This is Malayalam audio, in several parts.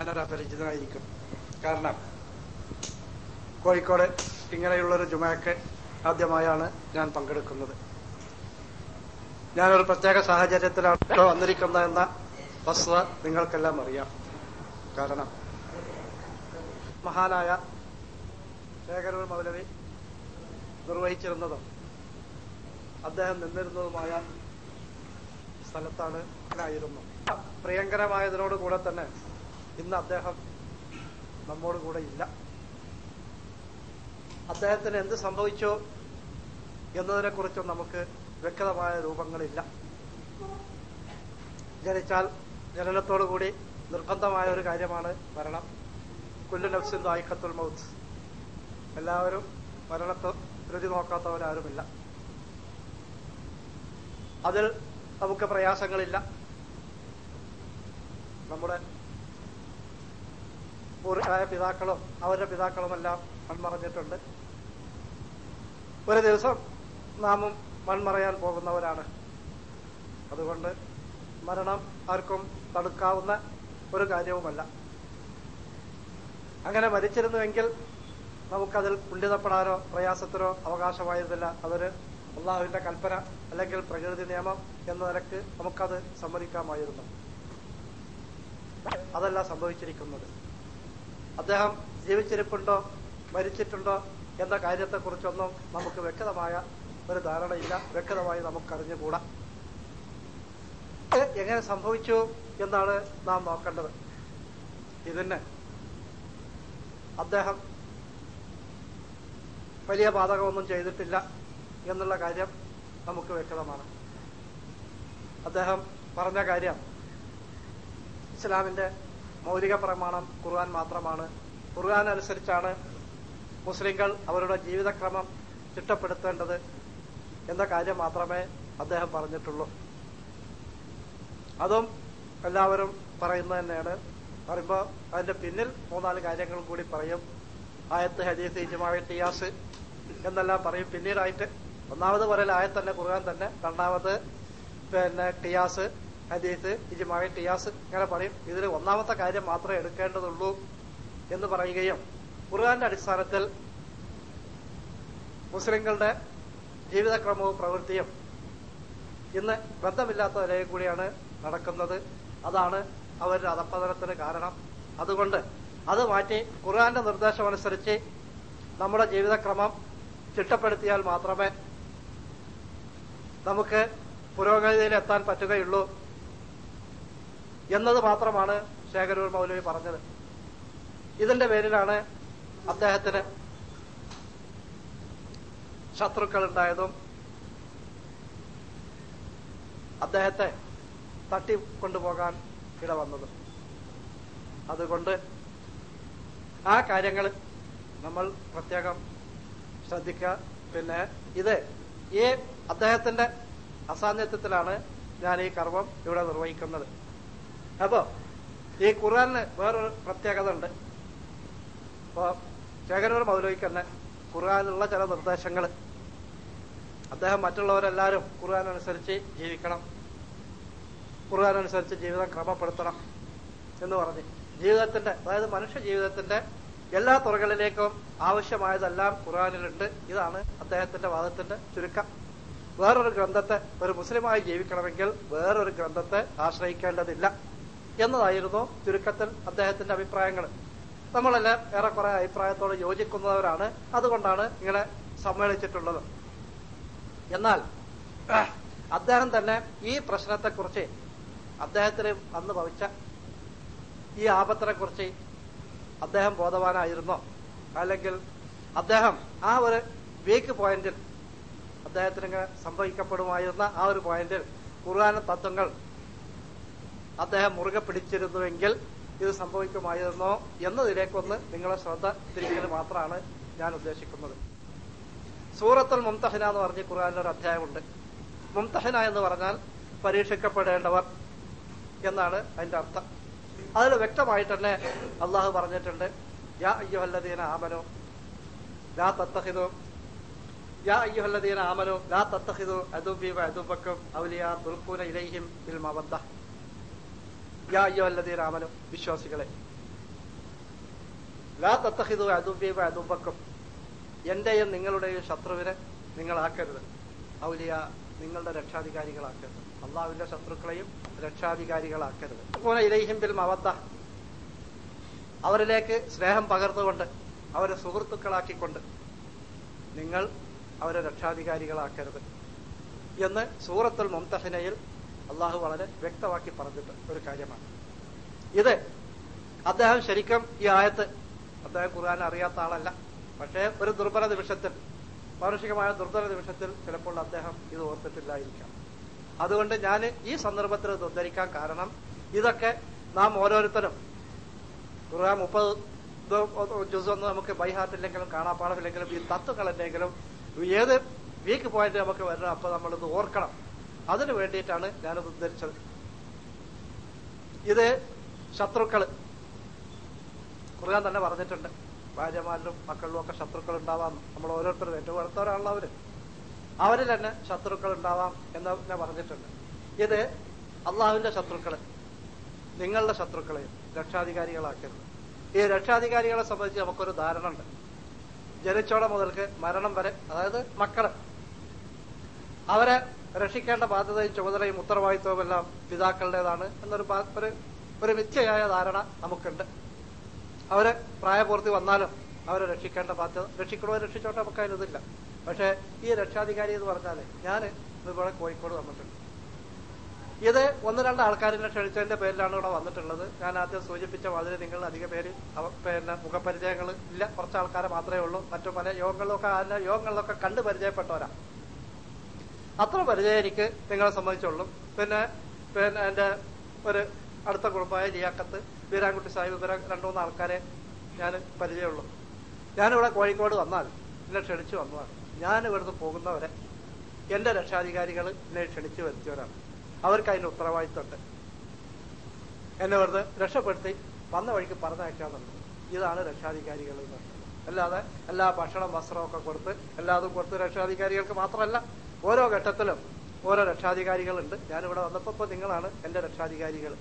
ഞാനൊരു അപരിചിതനായിരിക്കും കാരണം കോഴിക്കോട് ഇങ്ങനെയുള്ളൊരു ജുമയ്ക്ക് ആദ്യമായാണ് ഞാൻ പങ്കെടുക്കുന്നത് ഞാനൊരു പ്രത്യേക സാഹചര്യത്തിലാണ് വന്നിരിക്കുന്നത് എന്ന വസ്തുത നിങ്ങൾക്കെല്ലാം അറിയാം കാരണം മഹാനായ ശേഖരൂർ മൗലവി നിർവഹിച്ചിരുന്നതും അദ്ദേഹം നിന്നിരുന്നതുമായ സ്ഥലത്താണ് ആയിരുന്നു പ്രിയങ്കരമായതിനോട് കൂടെ തന്നെ ഇന്ന് അദ്ദേഹം നമ്മോട് കൂടെ ഇല്ല അദ്ദേഹത്തിന് എന്ത് സംഭവിച്ചു എന്നതിനെ കുറിച്ചും നമുക്ക് വ്യക്തമായ രൂപങ്ങളില്ല ജനിച്ചാൽ ജനനത്തോടുകൂടി നിർബന്ധമായ ഒരു കാര്യമാണ് മരണം കുല്ലു നഫ്സിൻ ദായിഖത്തുൽ മൗത്ത് എല്ലാവരും മരണത്തെ രുചി നോക്കാത്തവരാരുമില്ല അതിൽ നമുക്ക് പ്രയാസങ്ങളില്ല നമ്മുടെ പൂർവ്വമായ പിതാക്കളും അവരുടെ പിതാക്കളുമെല്ലാം മൺമറഞ്ഞിട്ടുണ്ട് ഒരു ദിവസം നാമും മൺമറയാൻ പോകുന്നവരാണ് അതുകൊണ്ട് മരണം ആർക്കും തടുക്കാവുന്ന ഒരു കാര്യവുമല്ല അങ്ങനെ മരിച്ചിരുന്നുവെങ്കിൽ നമുക്കതിൽ കുണ്ഠിതപ്പെടാനോ പ്രയാസത്തിനോ അവകാശമായിരുന്നില്ല അതൊരു അള്ളാഹുവിന്റെ കൽപ്പന അല്ലെങ്കിൽ പ്രകൃതി നിയമം എന്ന നിലക്ക് നമുക്കത് സമ്മതിക്കാമായിരുന്നു അതല്ല സംഭവിച്ചിരിക്കുന്നത് അദ്ദേഹം ജീവിച്ചിരിപ്പുണ്ടോ മരിച്ചിട്ടുണ്ടോ എന്ന കാര്യത്തെക്കുറിച്ചൊന്നും നമുക്ക് വ്യക്തമായ ഒരു ധാരണയില്ല വ്യക്തമായി നമുക്കറിഞ്ഞുകൂടാ ഇത് എങ്ങനെ സംഭവിച്ചു എന്നാണ് നാം നോക്കേണ്ടത് ഇതിന് അദ്ദേഹം വലിയ ബാധകമൊന്നും ചെയ്തിട്ടില്ല എന്നുള്ള കാര്യം നമുക്ക് വ്യക്തമാണ് അദ്ദേഹം പറഞ്ഞ കാര്യം ഇസ്ലാമിന്റെ മൗലിക പ്രമാണം ഖുർആൻ മാത്രമാണ് ഖുർആൻ അനുസരിച്ചാണ് മുസ്ലിങ്ങൾ അവരുടെ ജീവിതക്രമം ചിട്ടപ്പെടുത്തേണ്ടത് എന്ന കാര്യം മാത്രമേ അദ്ദേഹം പറഞ്ഞിട്ടുള്ളൂ അതും എല്ലാവരും പറയുന്നത് തന്നെയാണ് പറയുമ്പോൾ അതിന്റെ പിന്നിൽ മൂന്നാല് കാര്യങ്ങളും കൂടി പറയും ആയത്ത് ഹദീസ് ഇജുമായ ടിയാസ് എന്നെല്ലാം പറയും പിന്നീടായിട്ട് ഒന്നാമത് പറയൽ ആയത്ത് തന്നെ ഖുർആൻ തന്നെ രണ്ടാമത് പിന്നെ ടിയാസ് ഹദീസ് ഇജുമായ ടിയാസ് ഇങ്ങനെ പറയും ഇതിൽ ഒന്നാമത്തെ കാര്യം മാത്രമേ എടുക്കേണ്ടതുള്ളൂ എന്ന് പറയുകയും ഖുർആന്റെ അടിസ്ഥാനത്തിൽ മുസ്ലിങ്ങളുടെ ജീവിതക്രമവും പ്രവൃത്തിയും ഇന്ന് ബന്ധമില്ലാത്ത നിലയിൽ കൂടിയാണ് നടക്കുന്നത് അതാണ് അവരുടെ അധപ്പതനത്തിന് കാരണം അതുകൊണ്ട് അത് മാറ്റി ഖുർആന്റെ നിർദ്ദേശമനുസരിച്ച് നമ്മുടെ ജീവിതക്രമം ചിട്ടപ്പെടുത്തിയാൽ മാത്രമേ നമുക്ക് പുരോഗതിയിൽ എത്താൻ പറ്റുകയുള്ളൂ എന്നത് മാത്രമാണ് ശേഖരൂർ മൗലവി പറഞ്ഞത് ഇതിന്റെ പേരിലാണ് അദ്ദേഹത്തിന് ശത്രുക്കൾ ഉണ്ടായതും അദ്ദേഹത്തെ തട്ടിക്കൊണ്ടുപോകാൻ ഇടവന്നത് അതുകൊണ്ട് ആ കാര്യങ്ങൾ നമ്മൾ പ്രത്യേകം ശ്രദ്ധിക്കുക പിന്നെ ഇത് ഈ അദ്ദേഹത്തിന്റെ അസാന്നിധ്യത്തിലാണ് ഞാൻ ഈ കർമ്മം ഇവിടെ നിർവഹിക്കുന്നത് അപ്പോ ഈ ഖുർആാനിന് വേറൊരു പ്രത്യേകത ഉണ്ട് ഇപ്പോ ശേഖരൂർ മൗലവിക്ക് തന്നെ ഖുർആാനുള്ള ചില നിർദ്ദേശങ്ങൾ അദ്ദേഹം മറ്റുള്ളവരെല്ലാവരും ഖുർആൻ അനുസരിച്ച് ജീവിക്കണം ഖുർആൻ അനുസരിച്ച് ജീവിതം ക്രമപ്പെടുത്തണം എന്ന് പറഞ്ഞ് ജീവിതത്തിന്റെ അതായത് മനുഷ്യ ജീവിതത്തിന്റെ എല്ലാ തുറകളിലേക്കും ആവശ്യമായതെല്ലാം ഖുർആാനിലുണ്ട് ഇതാണ് അദ്ദേഹത്തിന്റെ വാദത്തിന്റെ ചുരുക്കം വേറൊരു ഗ്രന്ഥത്തെ ഒരു മുസ്ലിമായി ജീവിക്കണമെങ്കിൽ വേറൊരു ഗ്രന്ഥത്തെ ആശ്രയിക്കേണ്ടതില്ല എന്നതായിരുന്നു ചുരുക്കത്തിൽ അദ്ദേഹത്തിന്റെ അഭിപ്രായങ്ങൾ നമ്മളെല്ലാം ഏറെക്കുറെ അഭിപ്രായത്തോട് യോജിക്കുന്നവരാണ് അതുകൊണ്ടാണ് ഇങ്ങനെ സമ്മേളിച്ചിട്ടുള്ളത് എന്നാൽ അദ്ദേഹം തന്നെ ഈ പ്രശ്നത്തെക്കുറിച്ച് അദ്ദേഹത്തിന് അന്ന് ഭവിച്ച ഈ ആപത്തിനെ കുറിച്ച് അദ്ദേഹം ബോധവാനായിരുന്നോ അല്ലെങ്കിൽ അദ്ദേഹം ആ ഒരു വീക്ക് പോയിന്റിൽ അദ്ദേഹത്തിന് ഇങ്ങനെ സംഭവിക്കപ്പെടുമായിരുന്ന ആ ഒരു പോയിന്റിൽ ഖുർആാന തത്വങ്ങൾ അദ്ദേഹം മുറുകെ പിടിച്ചിരുന്നുവെങ്കിൽ ഇത് സംഭവിക്കുമായിരുന്നോ എന്നതിലേക്കൊന്ന് നിങ്ങളെ ശ്രദ്ധ തിരിക്കൽ മാത്രമാണ് ഞാൻ ഉദ്ദേശിക്കുന്നത് സൂറത്തുൽ മുംതഹന എന്ന് പറഞ്ഞ് ഖുർആാനിൽ ഒരു അധ്യായമുണ്ട് മുംതഹന എന്ന് പറഞ്ഞാൽ പരീക്ഷിക്കപ്പെടേണ്ടവർ എന്നാണ് അതിന്റെ അർത്ഥം അതിൽ വ്യക്തമായിട്ട് തന്നെ അള്ളാഹു പറഞ്ഞിട്ടുണ്ട് യാ അയ്യുഹല്ലദീന ആമനോ ലാ തത്തഹിദോ യാ അയ്യുഹല്ലദീന ആമനോ ലാ തത്തഹിദോ അദുബി വഅദുബക്കും ഔലിയാ തുൽഖൂന ഇലൈഹിം ബിൽ മവദ്ദ യാ അയ്യുഹല്ലദീന ആമനോ വിശ്വാസികളെ ലാ തത്തഹിതു അതുബീബ അതുബക്കും എന്റെയും നിങ്ങളുടെയും ശത്രുവിനെ നിങ്ങളാക്കരുത് ഔലിയ നിങ്ങളുടെ രക്ഷാധികാരികളാക്കരുത് അള്ളാഹുവിന്റെ ശത്രുക്കളെയും രക്ഷാധികാരികളാക്കരുത് അതുപോലെ ഇലൈഹിം ബിൽ മവദ്ദ അവരിലേക്ക് സ്നേഹം പകർന്നുകൊണ്ട് അവരെ സുഹൃത്തുക്കളാക്കിക്കൊണ്ട് നിങ്ങൾ അവരെ രക്ഷാധികാരികളാക്കരുത് എന്ന് സൂറത്തുൽ മുംതഹിനയിൽ അള്ളാഹു വളരെ വ്യക്തമാക്കി പറഞ്ഞിട്ട് ഒരു കാര്യമാണ് ഇത് അദ്ദേഹം ശരിക്കും ഈ ആയത്ത് അദ്ദേഹം ഖുർആൻ അറിയാത്ത ആളല്ല പക്ഷേ ഒരു ദുർബല നിമിഷത്തിൽ മാനുഷികമായ ദുർബല നിമിഷത്തിൽ ചിലപ്പോൾ അദ്ദേഹം ഇത് ഓർത്തിട്ടില്ലായിരിക്കാം അതുകൊണ്ട് ഞാൻ ഈ സന്ദർഭത്തിൽ ഇത് ഉദ്ധരിക്കാൻ കാരണം ഇതൊക്കെ നാം ഓരോരുത്തരും ഖുർആൻ മുപ്പത് ജുസൊന്നും നമുക്ക് ബൈഹാർട്ടില്ലെങ്കിലും കാണാപ്പാടമില്ലെങ്കിലും ഈ തത്വങ്ങളെങ്കിലും ഏത് വീക്ക് പോയിന്റ് നമുക്ക് വരണം അപ്പൊ നമ്മളിത് ഓർക്കണം അതിനു വേണ്ടിയിട്ടാണ് ഞാനത് ഉദ്ധരിച്ചത് ഇത് ശത്രുക്കള് ഖുർആൻ തന്നെ പറഞ്ഞിട്ടുണ്ട് ഭാര്യമാരിലും മക്കളിലും ഒക്കെ ശത്രുക്കൾ ഉണ്ടാവാം നമ്മൾ ഓരോരുത്തരും ഏറ്റവും അടുത്തവരാണല്ലോ അവര് അവരിൽ തന്നെ ശത്രുക്കൾ ഉണ്ടാവാം എന്ന് തന്നെ പറഞ്ഞിട്ടുണ്ട് ഇത് അള്ളാഹുവിന്റെ ശത്രുക്കള് നിങ്ങളുടെ ശത്രുക്കളെ രക്ഷാധികാരികളാക്കരുത് ഈ രക്ഷാധികാരികളെ സംബന്ധിച്ച് നമുക്കൊരു ധാരണ ഉണ്ട് ജനിച്ചോടെ മുതൽക്ക് മരണം വരെ അതായത് മക്കള് അവരെ രക്ഷിക്കേണ്ട ബാധ്യതയും ചുമതലയും ഉത്തരവാദിത്വവും എല്ലാം പിതാക്കളുടേതാണ് എന്നൊരു ബാ- ഒരു ഒരു മിഥ്യയായ ധാരണ നമുക്കുണ്ട് അവര് പ്രായപൂർത്തി വന്നാലും അവരെ രക്ഷിക്കേണ്ട ബാധ്യത രക്ഷിക്കണോ രക്ഷിച്ചോട്ടെ നമുക്ക് അതിനിതില്ല പക്ഷെ ഈ രക്ഷാധികാരി എന്ന് പറഞ്ഞാല് ഞാൻ ഇതുപോലെ കോഴിക്കോട് വന്നിട്ടുണ്ട് ഇത് ഒന്ന് രണ്ട് ആൾക്കാരിനെ ക്ഷണിച്ചതിന്റെ പേരിലാണ് ഇവിടെ വന്നിട്ടുള്ളത് ഞാൻ ആദ്യം സൂചിപ്പിച്ച മാതിരി നിങ്ങൾ അധിക പേര് അവ- പിന്നെ മുഖപരിചയങ്ങൾ ഇല്ല കുറച്ച് ആൾക്കാരെ മാത്രമേ ഉള്ളൂ മറ്റു പല യോഗങ്ങളിലൊക്കെ ആ യോഗങ്ങളിലൊക്കെ കണ്ട് പരിചയപ്പെട്ടവരാ അത്ര പരിചയം എനിക്ക് നിങ്ങളെ സംബന്ധിച്ചുള്ളൂ പിന്നെ പിന്നെ എന്റെ ഒരു അടുത്ത കുടുംബമായ ലിയാക്കത്ത് വീരാൻകുട്ടി സാഹിബ് ഇവരെ രണ്ടു മൂന്ന് ആൾക്കാരെ ഞാൻ പരിചയമുള്ളൂ ഞാനിവിടെ കോഴിക്കോട് വന്നാൽ എന്നെ ക്ഷണിച്ചു വന്നതാണ് ഞാൻ ഇവിടുന്ന് പോകുന്നവരെ എന്റെ രക്ഷാധികാരികൾ എന്നെ ക്ഷണിച്ചു വരുത്തിയവരാണ് അവർക്ക് അതിന്റെ ഉത്തരവാദിത്തമുണ്ട് എന്നെ വെറുതെ രക്ഷപ്പെടുത്തി വന്ന വഴിക്ക് പറഞ്ഞയക്കാന്നുള്ളത് ഇതാണ് രക്ഷാധികാരികൾ എന്ന് പറയുന്നത് അല്ലാതെ എല്ലാ ഭക്ഷണം വസ്ത്രമൊക്കെ കൊടുത്ത് എല്ലാതും കൊടുത്ത് രക്ഷാധികാരികൾക്ക് മാത്രമല്ല ഓരോ ഘട്ടത്തിലും ഓരോ രക്ഷാധികാരികളുണ്ട് ഞാനിവിടെ വന്നപ്പോ ഇപ്പൊ നിങ്ങളാണ് എന്റെ രക്ഷാധികാരികൾ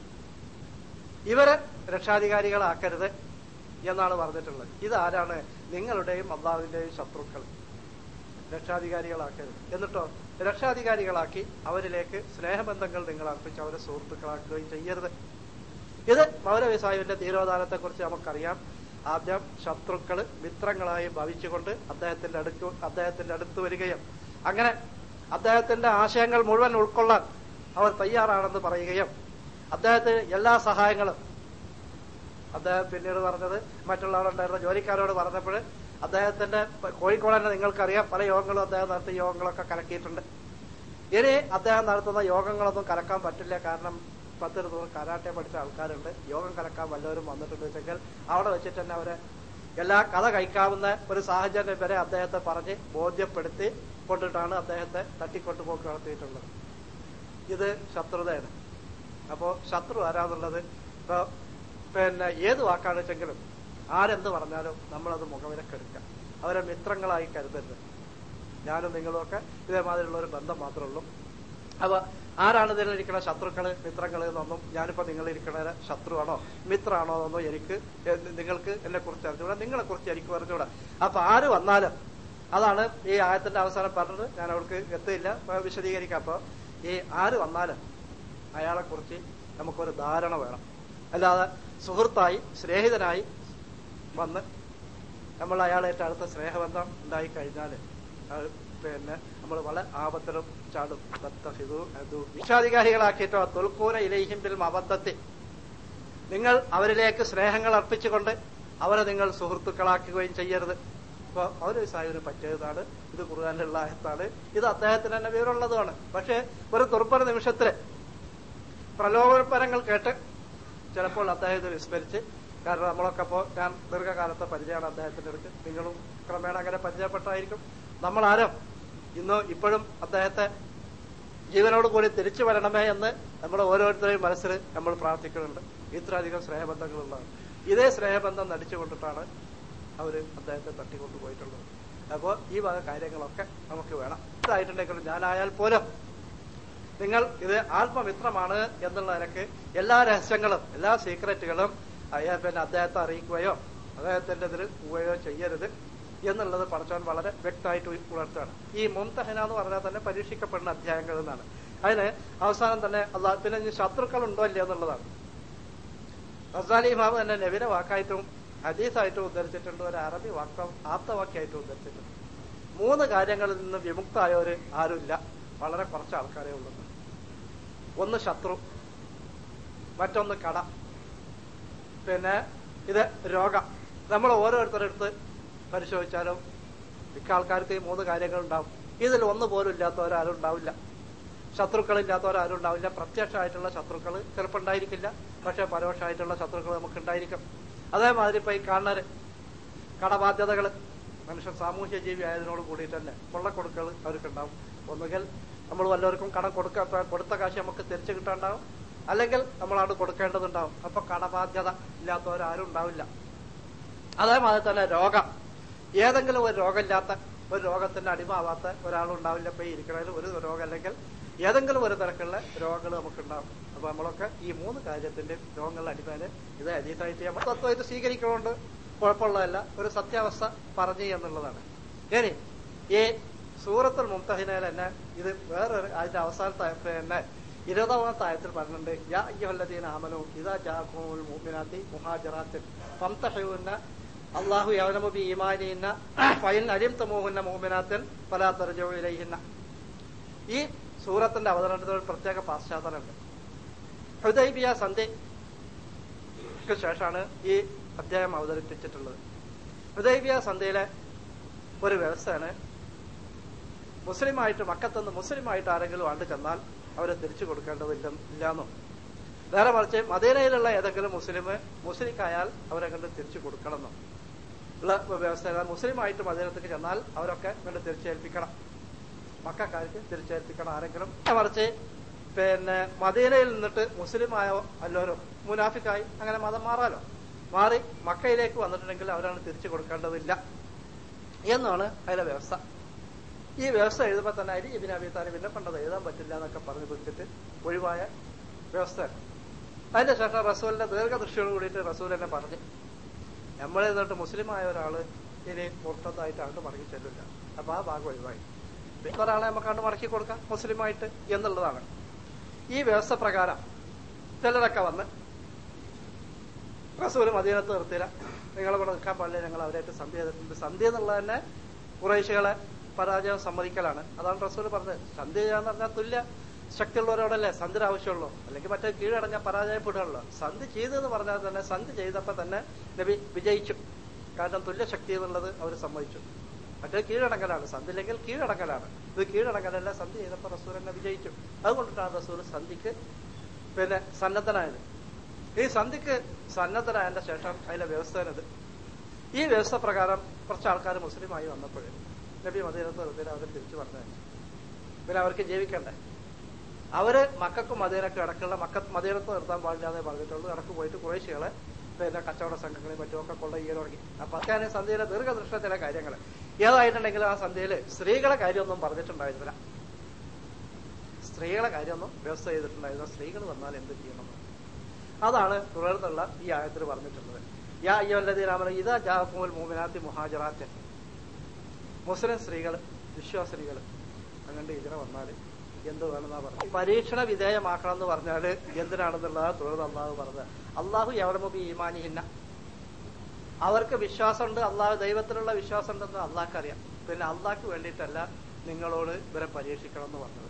ഇവരെ രക്ഷാധികാരികളാക്കരുത് എന്നാണ് പറഞ്ഞിട്ടുള്ളത് ഇതാരാണ് നിങ്ങളുടെയും അള്ളാഹുവിന്റെയും ശത്രുക്കൾ രക്ഷാധികാരികളാക്കരുത് എന്നിട്ടോ രക്ഷാധികാരികളാക്കി അവരിലേക്ക് സ്നേഹബന്ധങ്ങൾ നിങ്ങൾ അർപ്പിച്ച് അവരെ സുഹൃത്തുക്കളാക്കുകയും ചെയ്യരുത് ഇത് മൗലവി സാഹിബിന്റെ തീരോധാനത്തെ കുറിച്ച് നമുക്കറിയാം ആദ്യം ശത്രുക്കള് മിത്രങ്ങളായി ഭവിച്ചുകൊണ്ട് അദ്ദേഹത്തിന്റെ അടുക്ക് അദ്ദേഹത്തിന്റെ അടുത്ത് വരികയും അങ്ങനെ അദ്ദേഹത്തിന്റെ ആശയങ്ങൾ മുഴുവൻ ഉൾക്കൊള്ളാൻ അവർ തയ്യാറാണെന്ന് പറയുകയും അദ്ദേഹത്തിന് എല്ലാ സഹായങ്ങളും അദ്ദേഹം പിന്നീട് പറഞ്ഞത് മറ്റുള്ളവരുണ്ടായിരുന്ന ജോലിക്കാരോട് പറഞ്ഞപ്പോൾ അദ്ദേഹത്തിന്റെ കോഴിക്കോട് തന്നെ നിങ്ങൾക്കറിയാം പല യോഗങ്ങളും അദ്ദേഹം നടത്തിയ യോഗങ്ങളൊക്കെ കലക്കിയിട്ടുണ്ട് ഇനി അദ്ദേഹം നടത്തുന്ന യോഗങ്ങളൊന്നും കലക്കാൻ പറ്റില്ല കാരണം പത്തിരുന്നൂറ് കരാട്ടെ പഠിച്ച ആൾക്കാരുണ്ട് യോഗം കലക്കാൻ വല്ലവരും വന്നിട്ടുണ്ട് വെച്ചെങ്കിൽ അവിടെ വെച്ചിട്ട് തന്നെ അവരെ എല്ലാ കഥ കഴിക്കാവുന്ന ഒരു സാഹചര്യം വരെ അദ്ദേഹത്തെ പറഞ്ഞ് ബോധ്യപ്പെടുത്തി കൊണ്ടിട്ടാണ് അദ്ദേഹത്തെ തട്ടിക്കൊണ്ടുപോക്ക് നടത്തിയിട്ടുള്ളത് ഇത് ശത്രുതയാണ് അപ്പോ ശത്രു ആരാന്നുള്ളത് ഇപ്പൊ പിന്നെ ഏത് വാക്കാണ് വെച്ചെങ്കിലും ആരെന്ത് പറഞ്ഞാലും നമ്മളത് മുഖവിലക്കെടുക്കാം അവരെ മിത്രങ്ങളായി കരുതരുത് ഞാനും നിങ്ങളും ഒക്കെ ഇതേമാതിരിയുള്ള ഒരു ബന്ധം മാത്രമേ ഉള്ളൂ അപ്പൊ ആരാണ് ഇതിലിരിക്കുന്ന ശത്രുക്കള് മിത്രങ്ങള് എന്നൊന്നും ഞാനിപ്പോ നിങ്ങളിരിക്കുന്ന ശത്രുവാണോ മിത്രാണോ എന്നൊന്നും എനിക്ക് എ- നിങ്ങൾക്ക് എന്നെ കുറിച്ച് അറിഞ്ഞൂടാ നിങ്ങളെ കുറിച്ച് എനിക്ക് അറിഞ്ഞൂടാ അപ്പൊ ആര് വന്നാലും അതാണ് ഈ ആയത്തിന്റെ അവസാനം പറഞ്ഞത് ഞാൻ അവർക്ക് എത്തിയില്ല അപ്പൊ വിശദീകരിക്കാം അപ്പൊ ഈ ആര് വന്നാലും അയാളെ കുറിച്ച് നമുക്കൊരു ധാരണ വേണം അല്ലാതെ സുഹൃത്തായി സ്നേഹിതനായി വന്ന് നമ്മൾ അയാളായിട്ട് അടുത്ത സ്നേഹബന്ധം ഉണ്ടായി കഴിഞ്ഞാൽ പിന്നെ നമ്മൾ വളരെ ആപത്തിലും ചാടും തത്തഹിദു അതു വിഷാധികാരികളാക്കിയിട്ടോ തുൽക്കൂന ഇലൈഹിം ബിൽ അബദ്ധത്തിൽ നിങ്ങൾ അവരിലേക്ക് സ്നേഹങ്ങൾ അർപ്പിച്ചുകൊണ്ട് അവരെ നിങ്ങൾ സുഹൃത്തുക്കളാക്കുകയും ചെയ്യരുത് ഇപ്പൊ മൗലവി സാഹിബിന് പറ്റിയതാണ് ഇത് ഖുർആാനിലുള്ള ആയത്താണ് ഇത് അദ്ദേഹത്തിന് തന്നെ വിവരമുള്ളതുമാണ് പക്ഷേ ഒരു ദുർബല നിമിഷത്തില് പ്രലോഭനപരങ്ങൾ കേട്ട് ചിലപ്പോൾ അദ്ദേഹത്തെ വിസ്മരിച്ച് കാരണം നമ്മളൊക്കെ ഇപ്പോൾ ഞാൻ ദീർഘകാലത്തെ പരിചയമാണ് അദ്ദേഹത്തിന്റെ അടുത്ത് നിങ്ങളും ക്രമേണ അങ്ങനെ പരിചയപ്പെട്ടായിരിക്കും നമ്മൾ ആരും ഇന്ന് ഇപ്പോഴും അദ്ദേഹത്തെ ജീവനോട് കൂടി തിരിച്ചു വരണമേ എന്ന് നമ്മൾ ഓരോരുത്തരെയും മനസ്സിൽ നമ്മൾ പ്രാർത്ഥിക്കുന്നുണ്ട് ഇത്രയധികം സ്നേഹബന്ധങ്ങളുള്ളതാണ് ഇതേ സ്നേഹബന്ധം നടിച്ചുകൊണ്ടിട്ടാണ് അവര് അദ്ദേഹത്തെ തട്ടിക്കൊണ്ടുപോയിട്ടുള്ളത് അപ്പോൾ ഈ വക കാര്യങ്ങളൊക്കെ നമുക്ക് വേണം ഇതായിട്ടുണ്ടെങ്കിലും ഞാനായാൽ പോലും നിങ്ങൾ ഇത് ആത്മമിത്രമാണ് എന്നുള്ള നിലക്ക് എല്ലാ രഹസ്യങ്ങളും എല്ലാ സീക്രറ്റുകളും അയാൾ പിന്നെ അദ്ദേഹത്തെ അറിയിക്കുകയോ അദ്ദേഹത്തിന്റെ ഇതിൽ പോവുകയോ ചെയ്യരുത് എന്നുള്ളത് പഠിച്ചവൻ വളരെ വ്യക്തമായിട്ട് ഉണർത്തുകയാണ് ഈ മുംതഹന എന്ന് പറഞ്ഞാൽ തന്നെ പരീക്ഷിക്കപ്പെടുന്ന അധ്യായങ്ങൾ എന്നാണ് അതിന് അവസാനം തന്നെ അള്ളാഹ് പിന്നെ ഇനി ശത്രുക്കൾ ഉണ്ടോ ഇല്ല എന്നുള്ളതാണ് റസാലി ഇമാം തന്നെ നബിനെ വാക്കായിട്ടും ഹദീസായിട്ടും ഉദ്ധരിച്ചിട്ടുണ്ട് ഒരു അറബി വാക്കം ആപ്തവാക്യമായിട്ടും ഉദ്ധരിച്ചിട്ടുണ്ട് മൂന്ന് കാര്യങ്ങളിൽ നിന്ന് വിമുക്തമായവര് ആരുമില്ല വളരെ കുറച്ച് ആൾക്കാരേ ഉള്ളൂ ഒന്ന് ശത്രു മറ്റൊന്ന് കട പിന്നെ ഇത് രോഗം നമ്മൾ ഓരോരുത്തരെടുത്ത് പരിശോധിച്ചാലും മിക്ക ആൾക്കാർക്ക് ഈ മൂന്ന് കാര്യങ്ങൾ ഉണ്ടാവും ഇതിൽ ഒന്ന് പോലും ഇല്ലാത്തവരാരും ഉണ്ടാവില്ല ശത്രുക്കളില്ലാത്തവരാരും ഉണ്ടാവില്ല പ്രത്യക്ഷമായിട്ടുള്ള ശത്രുക്കൾ ചിലപ്പോൾ ഉണ്ടായിരിക്കില്ല പക്ഷെ പരോക്ഷമായിട്ടുള്ള ശത്രുക്കൾ നമുക്ക് ഉണ്ടായിരിക്കും അതേമാതിരി ഇപ്പൊ ഈ കാണുന്നവര് കടബാധ്യതകൾ മനുഷ്യൻ സാമൂഹ്യ ജീവി ആയതിനോട് കൂടിയിട്ട് തന്നെ കൊള്ളക്കൊടുക്കൽ അവർക്ക് ഉണ്ടാവും ഒന്നുകിൽ നമ്മൾ വല്ലവർക്കും കടം കൊടുക്ക കൊടുത്ത കാശ് നമുക്ക് തിരിച്ചു കിട്ടാണ്ടാവും അല്ലെങ്കിൽ നമ്മളാണ് കൊടുക്കേണ്ടതുണ്ടാവും അപ്പൊ കടബാധ്യത ഇല്ലാത്തവരാരും ഉണ്ടാവില്ല അതേമാതിരി തന്നെ രോഗം ഏതെങ്കിലും ഒരു രോഗമില്ലാത്ത ഒരു രോഗത്തിന്റെ അടിമാവാത്ത ഒരാളുണ്ടാവില്ല ഇപ്പൊ ഈ ഇരിക്കണതിൽ ഒരു രോഗം അല്ലെങ്കിൽ ഏതെങ്കിലും ഒരു തരത്തിലുള്ള രോഗങ്ങൾ നമുക്കുണ്ടാവും അപ്പൊ നമ്മളൊക്കെ ഈ മൂന്ന് കാര്യത്തിന്റെ രോഗങ്ങളുടെ അടിമേല് ഇത് അതീതായിട്ട് നമ്മൾ തത്വമായിട്ട് സ്വീകരിക്കണോണ്ട് കുഴപ്പമുള്ളതല്ല ഒരു സത്യാവസ്ഥ പറഞ്ഞു എന്നുള്ളതാണ് ഇനി ഈ സൂറത്തുൽ മുംതഹിനയിൽ തന്നെ ഇത് വേറൊരു അതിന്റെ അവസാനത്തെ പിന്നെ ഇരുപതാമത്തെ ആയത്തിൽ പറഞ്ഞിട്ടുണ്ട് യാ അയ്യുഹല്ലദീന ആമനു ഇദാ ജാഅകുമുൽ മുഅ്മിനാത്തി മുഹാജിറാത്തിൻ ഫംതഹിഉന്ന അല്ലാഹു യഅലമു ബി ഈമാനിഹിന്ന ഫൈൻ അലിംതമൂഹുന്ന മുഅ്മിനാത്തിൻ ഫലാ തർജഉ ഇലൈഹിന്ന ഈ സൂറത്തിന്റെ അവതരണത്തിൽ ഒരു പ്രത്യേക പാശ്ചാത്തലമുണ്ട് ഹുദൈബിയ സന്ധ്യക്ക് ശേഷമാണ് ഈ അധ്യായം അവതരിപ്പിച്ചിട്ടുള്ളത് ഹുദൈബിയ സന്ധ്യയിലെ ഒരു വ്യവസ്ഥയാണ് മുസ്ലിമായിട്ട് മക്കത്തുനിന്ന് മുസ്ലിമായിട്ട് ആരെങ്കിലും ആണ്ട് ചെന്നാൽ അവരെ തിരിച്ചു കൊടുക്കേണ്ടതില്ല ഇല്ലാന്നോ നേരെ മറിച്ച് മദീനയിലുള്ള ഏതെങ്കിലും മുസ്ലിം മുസ്ലിക്കായാൽ അവരെ കണ്ട് തിരിച്ചു കൊടുക്കണമെന്നോ ഉള്ള വ്യവസ്ഥ മുസ്ലിമായിട്ട് മദീനത്തേക്ക് ചെന്നാൽ അവരൊക്കെ കണ്ട് തിരിച്ചേൽപ്പിക്കണം മക്കാർക്ക് തിരിച്ചേൽപ്പിക്കണം ആരെങ്കിലും മറിച്ച് പിന്നെ മദീനയിൽ നിന്നിട്ട് മുസ്ലിമായ അല്ലോരോ മുനാഫിക്കായി അങ്ങനെ മതം മാറാലോ മാറി മക്കയിലേക്ക് വന്നിട്ടുണ്ടെങ്കിൽ അവരാണ് തിരിച്ചു കൊടുക്കേണ്ടതില്ല എന്നാണ് അതിലെ വ്യവസ്ഥ ഈ വ്യവസ്ഥ എഴുതുമ്പോൾ തന്നെ അരി ഇബിൻ അബി താലിബിനെ പണ്ടത് എഴുതാൻ പറ്റില്ല എന്നൊക്കെ പറഞ്ഞു പിടിച്ചിട്ട് ഒഴിവായ വ്യവസ്ഥയാണ് അതിന്റെ ശേഷം റസൂലിന്റെ ദീർഘദൃഷ്ടിയോട് കൂടിയിട്ട് റസൂൽ എന്നെ പറഞ്ഞു നമ്മൾ എന്നിട്ട് മുസ്ലിമായ ഒരാള് ഇനി മുർത്തതായിട്ടാണ്ട് മടങ്ങി ചെല്ലില്ല അപ്പൊ ആ ഭാഗം ഒഴിവായി ഒരാളെ നമുക്കാണ്ട് മടക്കി കൊടുക്കാം മുസ്ലിമായിട്ട് എന്നുള്ളതാണ് ഈ വ്യവസ്ഥ പ്രകാരം ചിലരൊക്കെ വന്ന് റസൂല് മദീനത്ത് നിർത്തിയില്ല നിങ്ങളിവിടെ നിൽക്കാൻ പാടില്ല ഞങ്ങൾ അവരായിട്ട് സന്ധി ചെയ്തിട്ടുണ്ട് സന്ധി എന്നുള്ളത് തന്നെ കുറേശികളെ പരാജയം സമ്മതിക്കലാണ് അതാണ് റസൂൽ പറഞ്ഞത് സന്ധി ചെയ്യാന്ന് പറഞ്ഞാൽ തുല്യ ശക്തിയുള്ളവരോടല്ലേ സന്ധിയുടെ ആവശ്യമുള്ളൂ അല്ലെങ്കിൽ മറ്റേ കീഴടങ്ങാൻ പരാജയപ്പെടുകയുള്ളൂ സന്ധി ചെയ്തെന്ന് പറഞ്ഞാൽ തന്നെ സന്ധി ചെയ്തപ്പോ തന്നെ നബി വിജയിച്ചു കാരണം തുല്യ ശക്തി എന്നുള്ളത് അവർ സമ്മതിച്ചു മറ്റേ കീഴടങ്ങലാണ് സന്ധി ഇല്ലെങ്കിൽ കീഴടങ്ങലാണ് ഇത് കീഴടങ്ങലല്ല സന്ധി ചെയ്തപ്പോ റസൂൽ തന്നെ വിജയിച്ചു അതുകൊണ്ടിട്ടാണ് റസൂൽ സന്ധിക്ക് പിന്നെ സന്നദ്ധനായത് ഈ സന്ധിക്ക് സന്നദ്ധനായതിന്റെ ശേഷം അതിലെ വ്യവസ്ഥയാണിത് ഈ വ്യവസ്ഥ പ്രകാരം കുറച്ച് ആൾക്കാർ മുസ്ലിമായി വന്നപ്പോഴേ നബി മദീനത്ത് നിർത്തിയിൽ അവർ തിരിച്ചു പറഞ്ഞു പിന്നെ അവർക്ക് ജീവിക്കണ്ടേ അവര് മക്കൾക്കും മദീനക്കും ഇടക്കുള്ള മക്ക മദീനത്ത് നിർത്താൻ പാടില്ലാതെ പറഞ്ഞിട്ടുള്ളൂ ഇടക്ക് പോയിട്ട് കുറേശ്ശികളെ പിന്നെ കച്ചവട സംഘങ്ങളെ മറ്റുമൊക്കെ കൊള്ള ചെയ്യാൻ തുടങ്ങി അപ്പൊ അതൊക്കെയാണ് സന്ധ്യയിലെ ദീർഘദൃഷ്ട ചില കാര്യങ്ങൾ ഏതായിട്ടുണ്ടെങ്കിലും ആ സന്ധ്യയിൽ സ്ത്രീകളെ കാര്യമൊന്നും പറഞ്ഞിട്ടുണ്ടായിരുന്നില്ല സ്ത്രീകളെ കാര്യമൊന്നും വ്യവസ്ഥ ചെയ്തിട്ടുണ്ടായിരുന്ന സ്ത്രീകൾ വന്നാൽ എന്ത് ചെയ്യണം അതാണ് തുടർന്നുള്ള ഈ ആയത്തിൽ പറഞ്ഞിട്ടുള്ളത് യാ അയ്യോല്ലതീരാമന ഇതാ ജാഹുൽ മൂമിനാത്തി മുഹാജറാത്തൻ മുസ്ലിം സ്ത്രീകൾ വിശ്വാസിനികൾ അങ്ങനെ ഇതര വന്നാല് എന്ത് വേണമെന്നാ പറഞ്ഞു പരീക്ഷണ വിധേയമാക്കണം എന്ന് പറഞ്ഞാല് എന്തിനാണെന്നുള്ളത് തുടർന്ന് അള്ളാഹു പറഞ്ഞത് അള്ളാഹു എവരമുബി ഈമാനിഹിന്ന അവർക്ക് വിശ്വാസമുണ്ട് അള്ളാഹു ദൈവത്തിലുള്ള വിശ്വാസം ഉണ്ടെന്ന് അള്ളാഹ്ക്ക് അറിയാം പിന്നെ അള്ളാഹ്ക്ക് വേണ്ടിയിട്ടല്ല നിങ്ങളോട് ഇവരെ പരീക്ഷിക്കണം എന്ന് പറഞ്ഞത്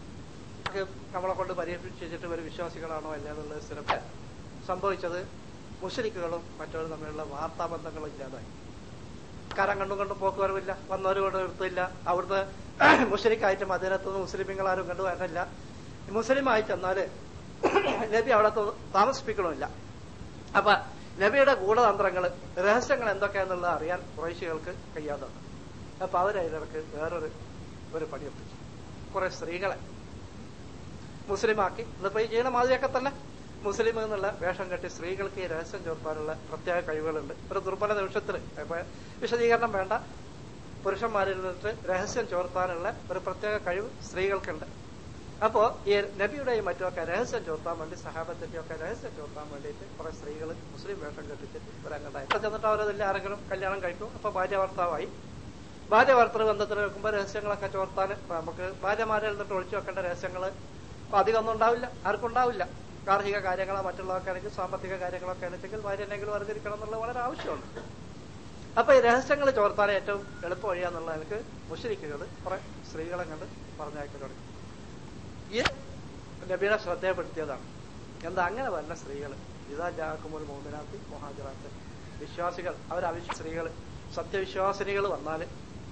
നമ്മളെ കൊണ്ട് പരീക്ഷിച്ചിട്ട് ഇവർ വിശ്വാസികളാണോ അല്ല എന്നുള്ളത് സ്ഥിരം സംഭവിച്ചത് മുഷരിക്കുകളും മറ്റവരും തമ്മിലുള്ള വാർത്താബന്ധങ്ങളും ഇല്ലാതായി കരം കണ്ടും കണ്ടും പോക്കുവരവില്ല വന്നവരും കൊണ്ട് നിർത്തില്ല അവിടുന്ന് മുഷരിക്കായിട്ട് മദീനത്തുനിന്ന് മുസ്ലിമീങ്ങൾ ആരും കണ്ടു വരണില്ല മുസ്ലിമായി ചെന്നാല് നബി അവിടെ താമസിപ്പിക്കണമില്ല അപ്പൊ നബിയുടെ ഗൂഢതന്ത്രങ്ങൾ രഹസ്യങ്ങൾ എന്തൊക്കെയാന്നുള്ളത് അറിയാൻ കുറേശികൾക്ക് കഴിയാത്തതാണ് അപ്പൊ അവരതിലിടക്ക് വേറൊരു ഒരു പണിയൊപ്പിച്ചു കുറെ സ്ത്രീകളെ മുസ്ലിമാക്കി ഇന്നിപ്പോ ഈ ചെയ്യണ മാതിരിയൊക്കെ തന്നെ മുസ്ലിം എന്നുള്ള വേഷം കെട്ടി സ്ത്രീകൾക്ക് ഈ രഹസ്യം ചോർത്താനുള്ള പ്രത്യേക കഴിവുകളുണ്ട് ഒരു ദുർബല നിമിഷത്തിൽ ഇപ്പൊ വിശദീകരണം വേണ്ട പുരുഷന്മാരിൽ നിന്നിട്ട് രഹസ്യം ചോർത്താനുള്ള ഒരു പ്രത്യേക കഴിവ് സ്ത്രീകൾക്കുണ്ട് അപ്പോ ഈ നബിയുടെയും മറ്റുമൊക്കെ രഹസ്യം ചോർത്താൻ വേണ്ടി സഹാബത്തിന്റെയും ഒക്കെ രഹസ്യം ചോർത്താൻ വേണ്ടിയിട്ട് കുറെ സ്ത്രീകൾ മുസ്ലിം വേഷം കെട്ടിച്ച് ഇവരങ്ങണ്ടായി ഇപ്പൊ ചെന്നിട്ട് അവരതിൽ ആരെങ്കിലും കല്യാണം കഴിക്കും അപ്പൊ ഭാര്യ ഭർത്താവായി ഭാര്യ ഭർത്തൃ ബന്ധത്തിൽ വെക്കുമ്പോൾ രഹസ്യങ്ങളൊക്കെ ചോർത്താൻ ഇപ്പൊ നമുക്ക് ഭാര്യമാരിൽ നിന്നിട്ട് ഒളിച്ചു വെക്കേണ്ട രഹസ്യങ്ങൾ അപ്പൊ അധികമൊന്നും ഉണ്ടാവില്ല ആർക്കും ഉണ്ടാവില്ല ഗാർഹിക കാര്യങ്ങളോ മറ്റുള്ളതൊക്കെ ആണെങ്കിൽ സാമ്പത്തിക കാര്യങ്ങളൊക്കെ ആണെങ്കിൽ ഭാര്യ എന്തെങ്കിലും അറിഞ്ഞിരിക്കണം എന്നുള്ളത് വളരെ ആവശ്യമാണ് അപ്പൊ ഈ രഹസ്യങ്ങൾ ചോർത്താൻ ഏറ്റവും എളുപ്പ വഴിയാന്നുള്ള എനിക്ക് മുഷരിക്കുകൾ കുറെ സ്ത്രീകളെ കണ്ട് പറഞ്ഞയക്കാൻ തുടങ്ങി ഈ നബിയുടെ ശ്രദ്ധയപ്പെടുത്തിയതാണ് എന്താ അങ്ങനെ വല്ല സ്ത്രീകൾ ഇതാ ജാക്കുമ്പോൾ മോമിനാത്തി മൊഹാജറാത്ത് വിശ്വാസികൾ അവരവിശ്വ സ്ത്രീകൾ സത്യവിശ്വാസിനികൾ വന്നാല്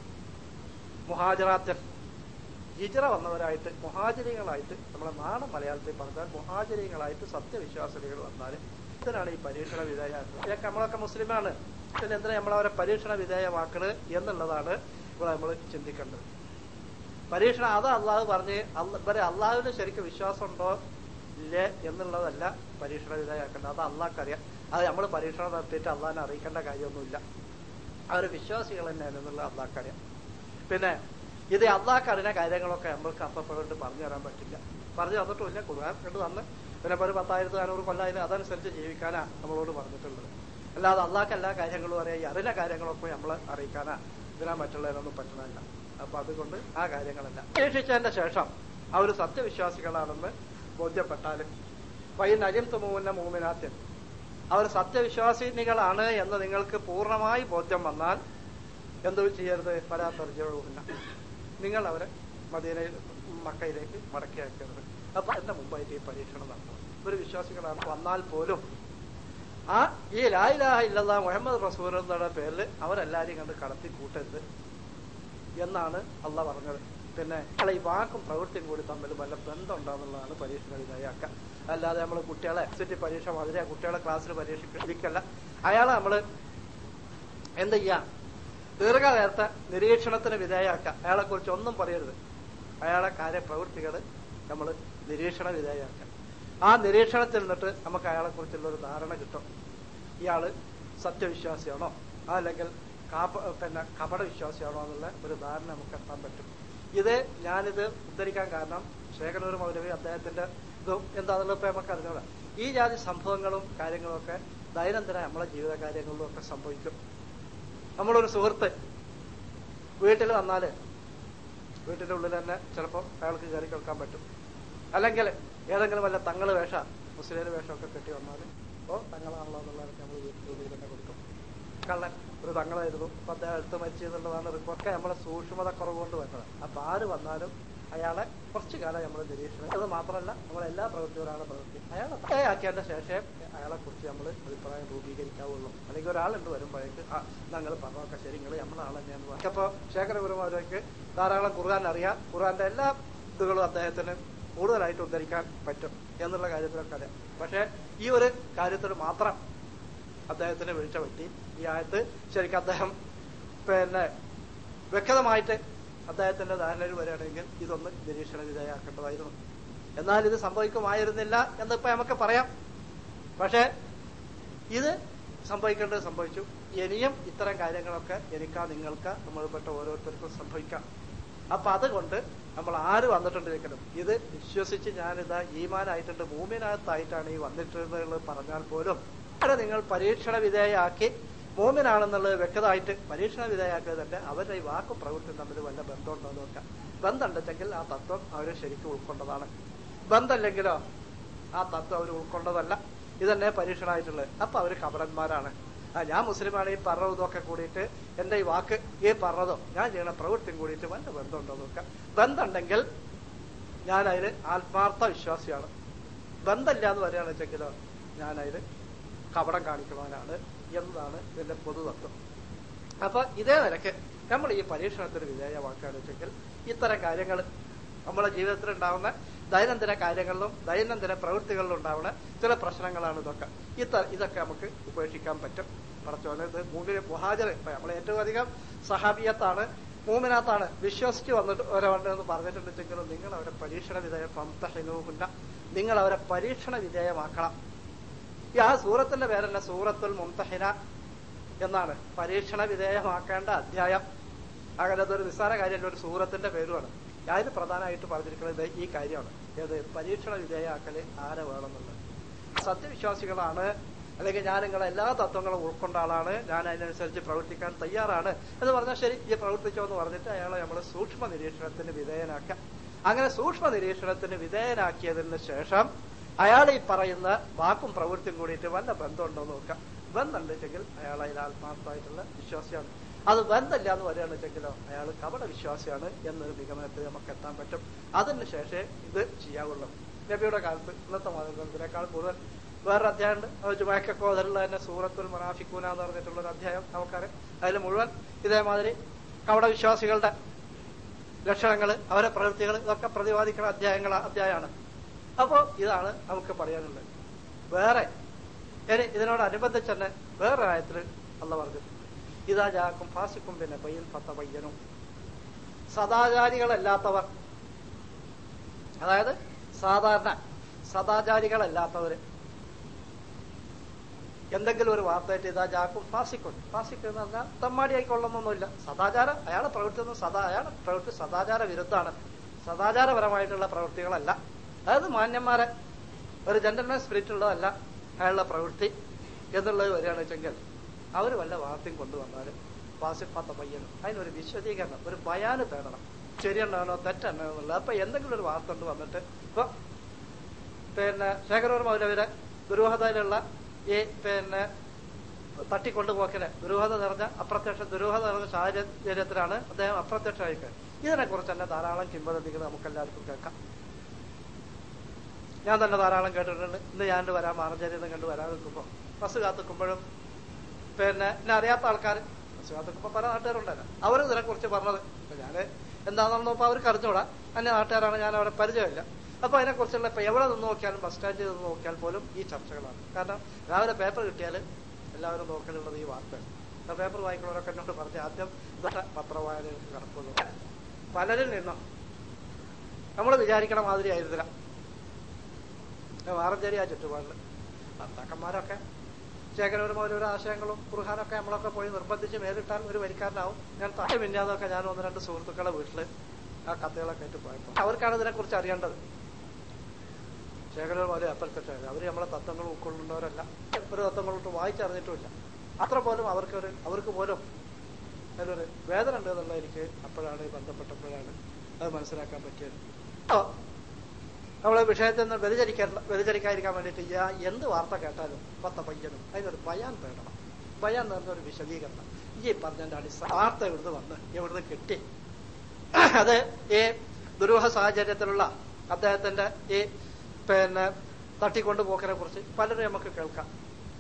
മുഹാജറാത്തൻ ഹിജറ വന്നവരായിട്ട് മുഹാചര്യങ്ങളായിട്ട് നമ്മളെ നാടൻ മലയാളത്തിൽ പറഞ്ഞാൽ മുഹാചര്യങ്ങളായിട്ട് സത്യവിശ്വാസികൾ വന്നാൽ ഇതിനാണ് ഈ പരീക്ഷണ വിധേയമാക്കുന്നത് ഇതൊക്കെ നമ്മളൊക്കെ മുസ്ലിമാണ് പിന്നെ എന്തിനാ നമ്മളവരെ പരീക്ഷണ വിധേയമാക്കണ് എന്നുള്ളതാണ് ഇവിടെ നമ്മൾ ചിന്തിക്കേണ്ടത് പരീക്ഷണം അത് അള്ളാഹു പറഞ്ഞ് അല്ല- ഇവരെ അള്ളാഹുവിന് ശരിക്കും വിശ്വാസമുണ്ടോ ഇല്ലേ എന്നുള്ളതല്ല പരീക്ഷണ വിധേയമാക്കേണ്ടത് അത് അള്ളാഹ്ക്കറിയാം അത് നമ്മൾ പരീക്ഷണം നടത്തിയിട്ട് അള്ളാഹിനെ അറിയിക്കേണ്ട കാര്യമൊന്നുമില്ല അവർ വിശ്വാസികൾ തന്നെയാണ് എന്നുള്ളത് അള്ളാഹ്ക്കറിയാം പിന്നെ ഇത് അള്ളാഹ്ക്ക് അറിയുന്ന കാര്യങ്ങളൊക്കെ നമ്മൾക്ക് അപ്പപ്പോഴുണ്ട് പറഞ്ഞു തരാൻ പറ്റില്ല പറഞ്ഞു തന്നിട്ടുമില്ല ഖുർആൻ കണ്ടു തന്ന് പിന്നെ ഇപ്പൊ ഒരു പത്തായിരത്തി നാനൂറ് കൊല്ലായാലും അതനുസരിച്ച് ജീവിക്കാനാ നമ്മളോട് പറഞ്ഞിട്ടുള്ളത് അല്ലാതെ അള്ളാഹ്ക്ക് എല്ലാ കാര്യങ്ങളും അറിയാം ഈ അറിയുന്ന കാര്യങ്ങളൊക്കെ നമ്മൾ അറിയിക്കാനാ ഇതിനാ മറ്റുള്ളതിനൊന്നും പറ്റണമില്ല അപ്പൊ അതുകൊണ്ട് ആ കാര്യങ്ങളല്ല അന്വേഷിച്ചതിന്റെ ശേഷം അവർ സത്യവിശ്വാസികളാണെന്ന് ബോധ്യപ്പെട്ടാൽ വൈൻ അജിം തുമുന്ന മൂമിനാത്യൻ അവർ സത്യവിശ്വാസിനികളാണ് എന്ന് നിങ്ങൾക്ക് പൂർണ്ണമായി ബോധ്യം വന്നാൽ എന്തു ചെയ്യരുത് പരാത്തർജവുമില്ല നിങ്ങൾ അവരെ മദീനയിൽ മക്കയിലേക്ക് മടക്കി അയക്കരുത് അപ്പൊ എന്റെ മുമ്പായിട്ട് ഈ പരീക്ഷണം നടത്തണം ഒരു വിശ്വാസികളാണ് വന്നാൽ പോലും ആ ഈ ലായിലാഹ ഇല്ലല്ലാ മുഹമ്മദ് റസൂൽ എന്നുള്ള പേരിൽ അവരെല്ലാരെയും കണ്ട് കടത്തി കൂട്ടരുത് എന്നാണ് അള്ള പറഞ്ഞത് പിന്നെ അയാളെ ഈ വാക്കും പ്രവൃത്തിയും കൂടി തമ്മിൽ വല്ല ബന്ധം ഉണ്ടാകുന്നതാണ് പരീക്ഷ വിധേയാക്കുക അല്ലാതെ നമ്മൾ കുട്ടികളെ എക്സിറ്റ് പരീക്ഷ മാതിരി ആ കുട്ടികളെ ക്ലാസ്സിൽ പരീക്ഷിക്കല്ല അയാളെ നമ്മൾ എന്ത് ചെയ്യാം ദീർഘനേരത്തെ നിരീക്ഷണത്തിന് വിധേയമാക്കുക അയാളെ കുറിച്ച് ഒന്നും പറയരുത് അയാളെ കാര്യപ്രവൃത്തികൾ നമ്മൾ നിരീക്ഷണ വിധേയമാക്കുക ആ നിരീക്ഷണത്തിൽ നിന്നിട്ട് നമുക്ക് അയാളെ കുറിച്ചുള്ള ഒരു ധാരണ കിട്ടും ഇയാള് സത്യവിശ്വാസിയാണോ അല്ലെങ്കിൽ കാപ പിന്നെ കപട വിശ്വാസിയാണോ എന്നുള്ള ഒരു ധാരണ നമുക്ക് എത്താൻ പറ്റും ഇത് ഞാനിത് ഉദ്ധരിക്കാൻ കാരണം ശേഖരൂർ മൗലവി അദ്ദേഹത്തിന്റെ ഇതും എന്താണെന്നുള്ള ഇപ്പൊ നമുക്ക് അറിഞ്ഞൂടാ ഈ ജാതി സംഭവങ്ങളും കാര്യങ്ങളും ഒക്കെ ദൈനംദിന നമ്മളെ ജീവിത കാര്യങ്ങളിലും ഒക്കെ സംഭവിക്കും നമ്മളൊരു സുഹൃത്ത് വീട്ടിൽ വന്നാല് വീട്ടിന്റെ ഉള്ളിൽ തന്നെ ചിലപ്പോൾ അയാൾക്ക് കയറി കേൾക്കാൻ പറ്റും അല്ലെങ്കിൽ ഏതെങ്കിലും വല്ല തങ്ങള് വേഷ മുസ്ലിം വേഷമൊക്കെ കെട്ടി വന്നാൽ ഓ തങ്ങളാണല്ലോ എന്നുള്ളതൊക്കെ നമ്മൾ വീട്ടിനുള്ളിൽ തന്നെ കൊടുക്കും കള്ളൻ ഒരു തങ്ങളായിരുന്നു അപ്പൊ അദ്ദേഹം അടുത്ത് മരിച്ചു എന്നുള്ളതാണ് റിപ്പോർട്ടൊക്കെ നമ്മളെ സൂക്ഷ്മത കുറവ് കൊണ്ട് വരുന്നത് അപ്പൊ ആര് വന്നാലും അയാളെ കുറച്ചു കാലം നമ്മൾ നിരീക്ഷണം അത് മാത്രമല്ല നമ്മളെല്ലാ പ്രവൃത്തികളാണ് പ്രവൃത്തി അയാളെ ആക്കിയതിന്റെ ശേഷം അയാളെ കുറിച്ച് നമ്മൾ അഭിപ്രായം രൂപീകരിക്കാവുള്ളൂ അല്ലെങ്കിൽ ഒരാളുണ്ട് വരുമ്പോഴേക്ക് ആ ഞങ്ങൾ പറഞ്ഞൊക്കെ ശരി നിങ്ങൾ നമ്മളെ ആൾ തന്നെയാന്ന് പറഞ്ഞു അപ്പൊ ശേഖരപുരമാരേക്ക് ധാരാളം ഖുർആൻ അറിയാം ഖുർആന്റെ എല്ലാ ഇതുകളും അദ്ദേഹത്തിന് കൂടുതലായിട്ട് ഉദ്ധരിക്കാൻ പറ്റും എന്നുള്ള കാര്യത്തിലൊക്കെ അറിയാം പക്ഷെ ഈ ഒരു കാര്യത്തിൽ മാത്രം അദ്ദേഹത്തിന് വീഴ്ച പറ്റി ഈ ആയത്ത് ശരിക്കും അദ്ദേഹം പിന്നെ വ്യക്തമായിട്ട് അദ്ദേഹത്തിന്റെ ധാരണയിൽ വരികയാണെങ്കിൽ ഇതൊന്ന് നിരീക്ഷണ വിധേയമാക്കേണ്ടതായിരുന്നു എന്നാൽ ഇത് സംഭവിക്കുമായിരുന്നില്ല എന്നിപ്പോ നമുക്ക് പറയാം പക്ഷെ ഇത് സംഭവിക്കേണ്ടത് സംഭവിച്ചു ഇനിയും ഇത്തരം കാര്യങ്ങളൊക്കെ എനിക്കാ നിങ്ങൾക്കാ നമ്മൾപ്പെട്ട ഓരോരുത്തർക്കും സംഭവിക്കാം അപ്പൊ അതുകൊണ്ട് നമ്മൾ ആര് വന്നിട്ടുണ്ടെങ്കിലും ഇത് വിശ്വസിച്ച് ഞാനിതാ ഈമാനായിട്ടുണ്ട് മൂമിനകത്തായിട്ടാണ് ഈ വന്നിട്ടുള്ളത് പറഞ്ഞാൽ പോലും അവിടെ നിങ്ങൾ പരീക്ഷണ വിധേയമാക്കി മൂമിനാണെന്നുള്ളത് വ്യക്തമായിട്ട് പരീക്ഷണ വിധേയമാക്കിയത് തന്നെ അവരുടെ ഈ വാക്കും പ്രവൃത്തിയും തമ്മിൽ വല്ല ബന്ധമുണ്ടോ എന്ന് നോക്കാം ബന്ധമുണ്ടെങ്കിൽ ആ തത്വം അവർ ശരിക്കും ഉൾക്കൊണ്ടതാണ് ബന്ധമില്ലെങ്കിലോ ആ തത്വം അവർ ഉൾക്കൊണ്ടതല്ല ഇതന്നെ പരീക്ഷണമായിട്ടുള്ളത് അപ്പൊ അവര് കപടന്മാരാണ് ആ ഞാൻ മുസ്ലിമാണ് ഈ പറഞ്ഞതും ഇതൊക്കെ കൂടിയിട്ട് എന്റെ ഈ വാക്ക് ഈ പറഞ്ഞതോ ഞാൻ ചെയ്യണ പ്രവൃത്തിയും കൂടിയിട്ട് വല്ല ബന്ധമുണ്ടോ എന്ന് നോക്കാം ബന്ധമുണ്ടെങ്കിൽ ഞാൻ അതിന് ആത്മാർത്ഥ വിശ്വാസിയാണ് ബന്ധമില്ല എന്ന് പറയുകയാണെന്ന് വെച്ചെങ്കിലോ ഞാൻ അതിന് കപടം കാണിക്കുന്നവനാണ് എന്നതാണ് ഇതിന്റെ പൊതുതത്വം അപ്പൊ ഇതേ നിലക്ക് നമ്മൾ ഈ പരീക്ഷണത്തിന് വിധേയമാക്കുകയാണെന്ന് വെച്ചെങ്കിൽ ഇത്തരം കാര്യങ്ങൾ നമ്മുടെ ജീവിതത്തിൽ ഉണ്ടാവുന്ന ദൈനംദിന കാര്യങ്ങളിലും ദൈനംദിന പ്രവൃത്തികളിലും ഉണ്ടാവുന്ന ചില പ്രശ്നങ്ങളാണ് ഇതൊക്കെ ഇത്ത ഇതൊക്കെ നമുക്ക് ഉപേക്ഷിക്കാൻ പറ്റും പറച്ചോനെ ഇത് മൂന്നിന് മുഹാജർ ഇപ്പൊ നമ്മൾ ഏറ്റവും അധികം സഹാബിയത്താണ് മൂമിനകത്താണ് വിശ്വസിച്ച് വന്നിട്ട് ഒരവണ്ടെന്ന് പറഞ്ഞിട്ടുണ്ടെങ്കിലും നിങ്ങൾ അവരെ പരീക്ഷണ വിധേയം പന്തഹിനൂഹുന്ന നിങ്ങൾ അവരെ പരീക്ഷണ വിധേയമാക്കണം ഈ ആ സൂറത്തിന്റെ പേരല്ല സൂറത്തുൽ മുംതഹിന എന്നാണ് പരീക്ഷണ വിധേയമാക്കേണ്ട അധ്യായം അങ്ങനെ അതൊരു നിസ്സാര കാര്യമല്ല ഒരു സൂറത്തിന്റെ പേരുമാണ് അതിന് പ്രധാനമായിട്ട് പറഞ്ഞിരിക്കുന്നത് ഈ കാര്യമാണ് ഏത് പരീക്ഷണ വിധേയമാക്കല് ആരെ വേണമെന്നുള്ളത് സത്യവിശ്വാസികളാണ് അല്ലെങ്കിൽ ഞാൻ നിങ്ങളെ എല്ലാ തത്വങ്ങളും ഉൾക്കൊണ്ട ആളാണ് ഞാൻ അതിനനുസരിച്ച് പ്രവർത്തിക്കാൻ തയ്യാറാണ് എന്ന് പറഞ്ഞാൽ ശരി ഈ പ്രവർത്തിച്ചോ എന്ന് പറഞ്ഞിട്ട് അയാളെ നമ്മൾ സൂക്ഷ്മ നിരീക്ഷണത്തിന് വിധേയനാക്കാം അങ്ങനെ സൂക്ഷ്മ നിരീക്ഷണത്തിന് വിധേയനാക്കിയതിന് ശേഷം അയാൾ ഈ പറയുന്ന വാക്കും പ്രവൃത്തിയും കൂടിയിട്ട് വല്ല ബന്ധമുണ്ടോ എന്ന് നോക്കാം ബന്ധമുണ്ടെങ്കിൽ അയാൾ അതിൽ ആത്മാർത്ഥമായിട്ടുള്ള വിശ്വാസിയാണ് അത് ബന്ധമില്ല എന്ന് വരികയാണെന്ന് വെച്ചെങ്കിലോ അയാൾ കപട വിശ്വാസിയാണ് എന്നൊരു നിഗമനത്തിൽ നമുക്ക് എത്താൻ പറ്റും അതിന് ശേഷമേ ഇത് ചെയ്യാവുള്ളൂ നബിയുടെ കാലത്ത് ഇന്നത്തെ മാതൃകത്തിനേക്കാൾ കൂടുതൽ വേറൊരു അധ്യായമുണ്ട് അത് ജുമാക്കോദറിലുള്ള തന്നെ സൂറത്തുൽ മനാഫിക്കൂന എന്ന് പറഞ്ഞിട്ടുള്ള ഒരു അധ്യായം നമുക്കറിയാം അതിൽ മുഴുവൻ ഇതേമാതിരി കപട വിശ്വാസികളുടെ ലക്ഷണങ്ങൾ അവരെ പ്രവൃത്തികൾ ഇതൊക്കെ പ്രതിപാദിക്കുന്ന അധ്യായങ്ങൾ അധ്യായമാണ് അപ്പോ ഇതാണ് നമുക്ക് പറയാനുള്ളത് വേറെ ഇനി ഇതിനോടനുബന്ധിച്ച് തന്നെ വേറെ ആയത്തിൽ അല്ല പറഞ്ഞു ഇതാ ജാക്കും ഫാസിക്കും പിന്നെ പയ്യൻ പത്ത പയ്യനും സദാചാരികളല്ലാത്തവർ അതായത് സാധാരണ സദാചാരികളല്ലാത്തവര് എന്തെങ്കിലും ഒരു വാർത്തയായിട്ട് ഇതാ ജാക്കും ഫാസിക്കും ഫാസിക്ക് എന്ന് പറഞ്ഞാൽ തമ്മാടി ആയിക്കൊള്ളുന്നൊന്നുമില്ല സദാചാരം അയാളെ പ്രവൃത്തി സദാ അയാളെ പ്രവൃത്തി സദാചാര വിരുദ്ധാണ് സദാചാരപരമായിട്ടുള്ള പ്രവൃത്തികളല്ല അതായത് മാന്യന്മാരെ ഒരു ജെന്റൽമാൻ സ്പിരിറ്റ് ഉള്ളതല്ല അയാളുടെ പ്രവൃത്തി എന്നുള്ളത് വരികയാണെന്ന് വെച്ചെങ്കിൽ അവർ വല്ല വാർത്തയും കൊണ്ടുവന്നാലും വാസിഫാത്ത പയ്യനും അതിനൊരു വിശദീകരണം ഒരു ബയാന് തേടണം ശരിയുണ്ടാണോ തെറ്റാണോ എന്നുള്ളത് അപ്പൊ എന്തെങ്കിലും ഒരു വാർത്ത കൊണ്ട് വന്നിട്ട് ഇപ്പൊ പിന്നെ ശേഖരൂർ മൗലവിയുടെ ദുരൂഹതയിലുള്ള ഈ പിന്നെ തട്ടിക്കൊണ്ടുപോക്കല് ദുരൂഹത നിറഞ്ഞ അപ്രത്യക്ഷ ദുരൂഹത നിറഞ്ഞ സാഹചര്യത്തിലാണ് അദ്ദേഹം അപ്രത്യക്ഷമായിട്ട് ഇതിനെ കുറിച്ച് തന്നെ ധാരാളം കിംവദന്തികൾ നമുക്കെല്ലാവർക്കും കേൾക്കാം ഞാൻ തന്നെ ധാരാളം കേട്ടിട്ടുണ്ട് ഇന്ന് ഞാൻ വരാൻ മാറഞ്ചേരി കണ്ട് വരാൻ നിൽക്കുമ്പോ ബസ് കാത്തുക്കുമ്പോഴും പിന്നെ എന്നെ അറിയാത്ത ആൾക്കാർ ബസ് കാത്തുക്കുമ്പോ പല നാട്ടുകാരുണ്ടല്ലോ അവർ ഇതിനെ കുറിച്ച് പറഞ്ഞത് അപ്പൊ ഞാന് എന്താണെന്ന് നോക്കുമ്പോ അവർക്ക് അറിഞ്ഞൂടാ അന്യ നാട്ടുകാരാണ് ഞാൻ അവിടെ പരിചയമില്ല അപ്പൊ അതിനെക്കുറിച്ചുള്ള ഇപ്പൊ എവിടെ നിന്ന് നോക്കിയാലും ബസ് സ്റ്റാൻഡിൽ നിന്ന് നോക്കിയാൽ പോലും ഈ ചർച്ചകളാണ് കാരണം രാവിലെ പേപ്പർ കിട്ടിയാൽ എല്ലാവരും നോക്കലുള്ളത് ഈ വാർത്ത പേപ്പർ വായിക്കുന്നവരൊക്കെ എന്നോട് പറഞ്ഞ് ആദ്യം ഇതൊക്കെ പത്രവായനകൾക്ക് കടക്കുന്നു പലരിൽ നിന്നും നമ്മൾ വിചാരിക്കണ മാതിരി ആയിരുന്നില്ല വാറഞ്ചേരി ആ ചുറ്റുപാടില് ഭർത്താക്കന്മാരൊക്കെ ശേഖരപരമായ ഓരോ ആശയങ്ങളും ഖുർഹാനൊക്കെ നമ്മളൊക്കെ പോയി നിർബന്ധിച്ച് മേലിട്ടാൽ ഒരു വരിക്കാരനാവും ഞാൻ താഴെ മിന്നാതൊക്കെ ഞാൻ ഒന്ന് രണ്ട് സുഹൃത്തുക്കളെ വീട്ടില് ആ കത്തുകളൊക്കെ ആയിട്ട് പോയപ്പോ അവർക്കാണ് ഇതിനെക്കുറിച്ച് അറിയേണ്ടത് ശേഖരപരമായ അപ്പൽക്കട്ടെ അവര് നമ്മളെ തത്വങ്ങൾ ഉൾക്കൊള്ളുന്നവരല്ല ഒരു തത്വങ്ങളോട്ട് വായിച്ചറിഞ്ഞിട്ടുമില്ല അത്ര പോലും അവർക്കൊരു അവർക്ക് പോലും അതിലൊരു വേദന ഉണ്ട് എന്നുള്ള എനിക്ക് അപ്പോഴാണ് ബന്ധപ്പെട്ടപ്പോഴാണ് അത് മനസ്സിലാക്കാൻ പറ്റിയത് ഓ നമ്മളെ വിഷയത്തിൽ നിന്ന് വ്യതിചരിക്കാൻ വ്യതിചരിക്കാതിരിക്കാൻ വേണ്ടിയിട്ട് യാ എന്ത് വാർത്ത കേട്ടാലും പത്ത പയ്യനും അതിനൊരു ബയാൻ തേടണം ബയാൻ എന്ന് പറഞ്ഞ ഒരു വിശദീകരണം ഈ പറഞ്ഞതിന്റെ അടിസ്ഥാന വാർത്ത ഇവിടുന്ന് വന്ന് ഇവിടുന്ന് കിട്ടി അത് ഈ ദുരൂഹ സാഹചര്യത്തിലുള്ള അദ്ദേഹത്തിന്റെ ഈ പിന്നെ തട്ടിക്കൊണ്ടുപോക്കിനെ കുറിച്ച് പലരും നമുക്ക് കേൾക്കാം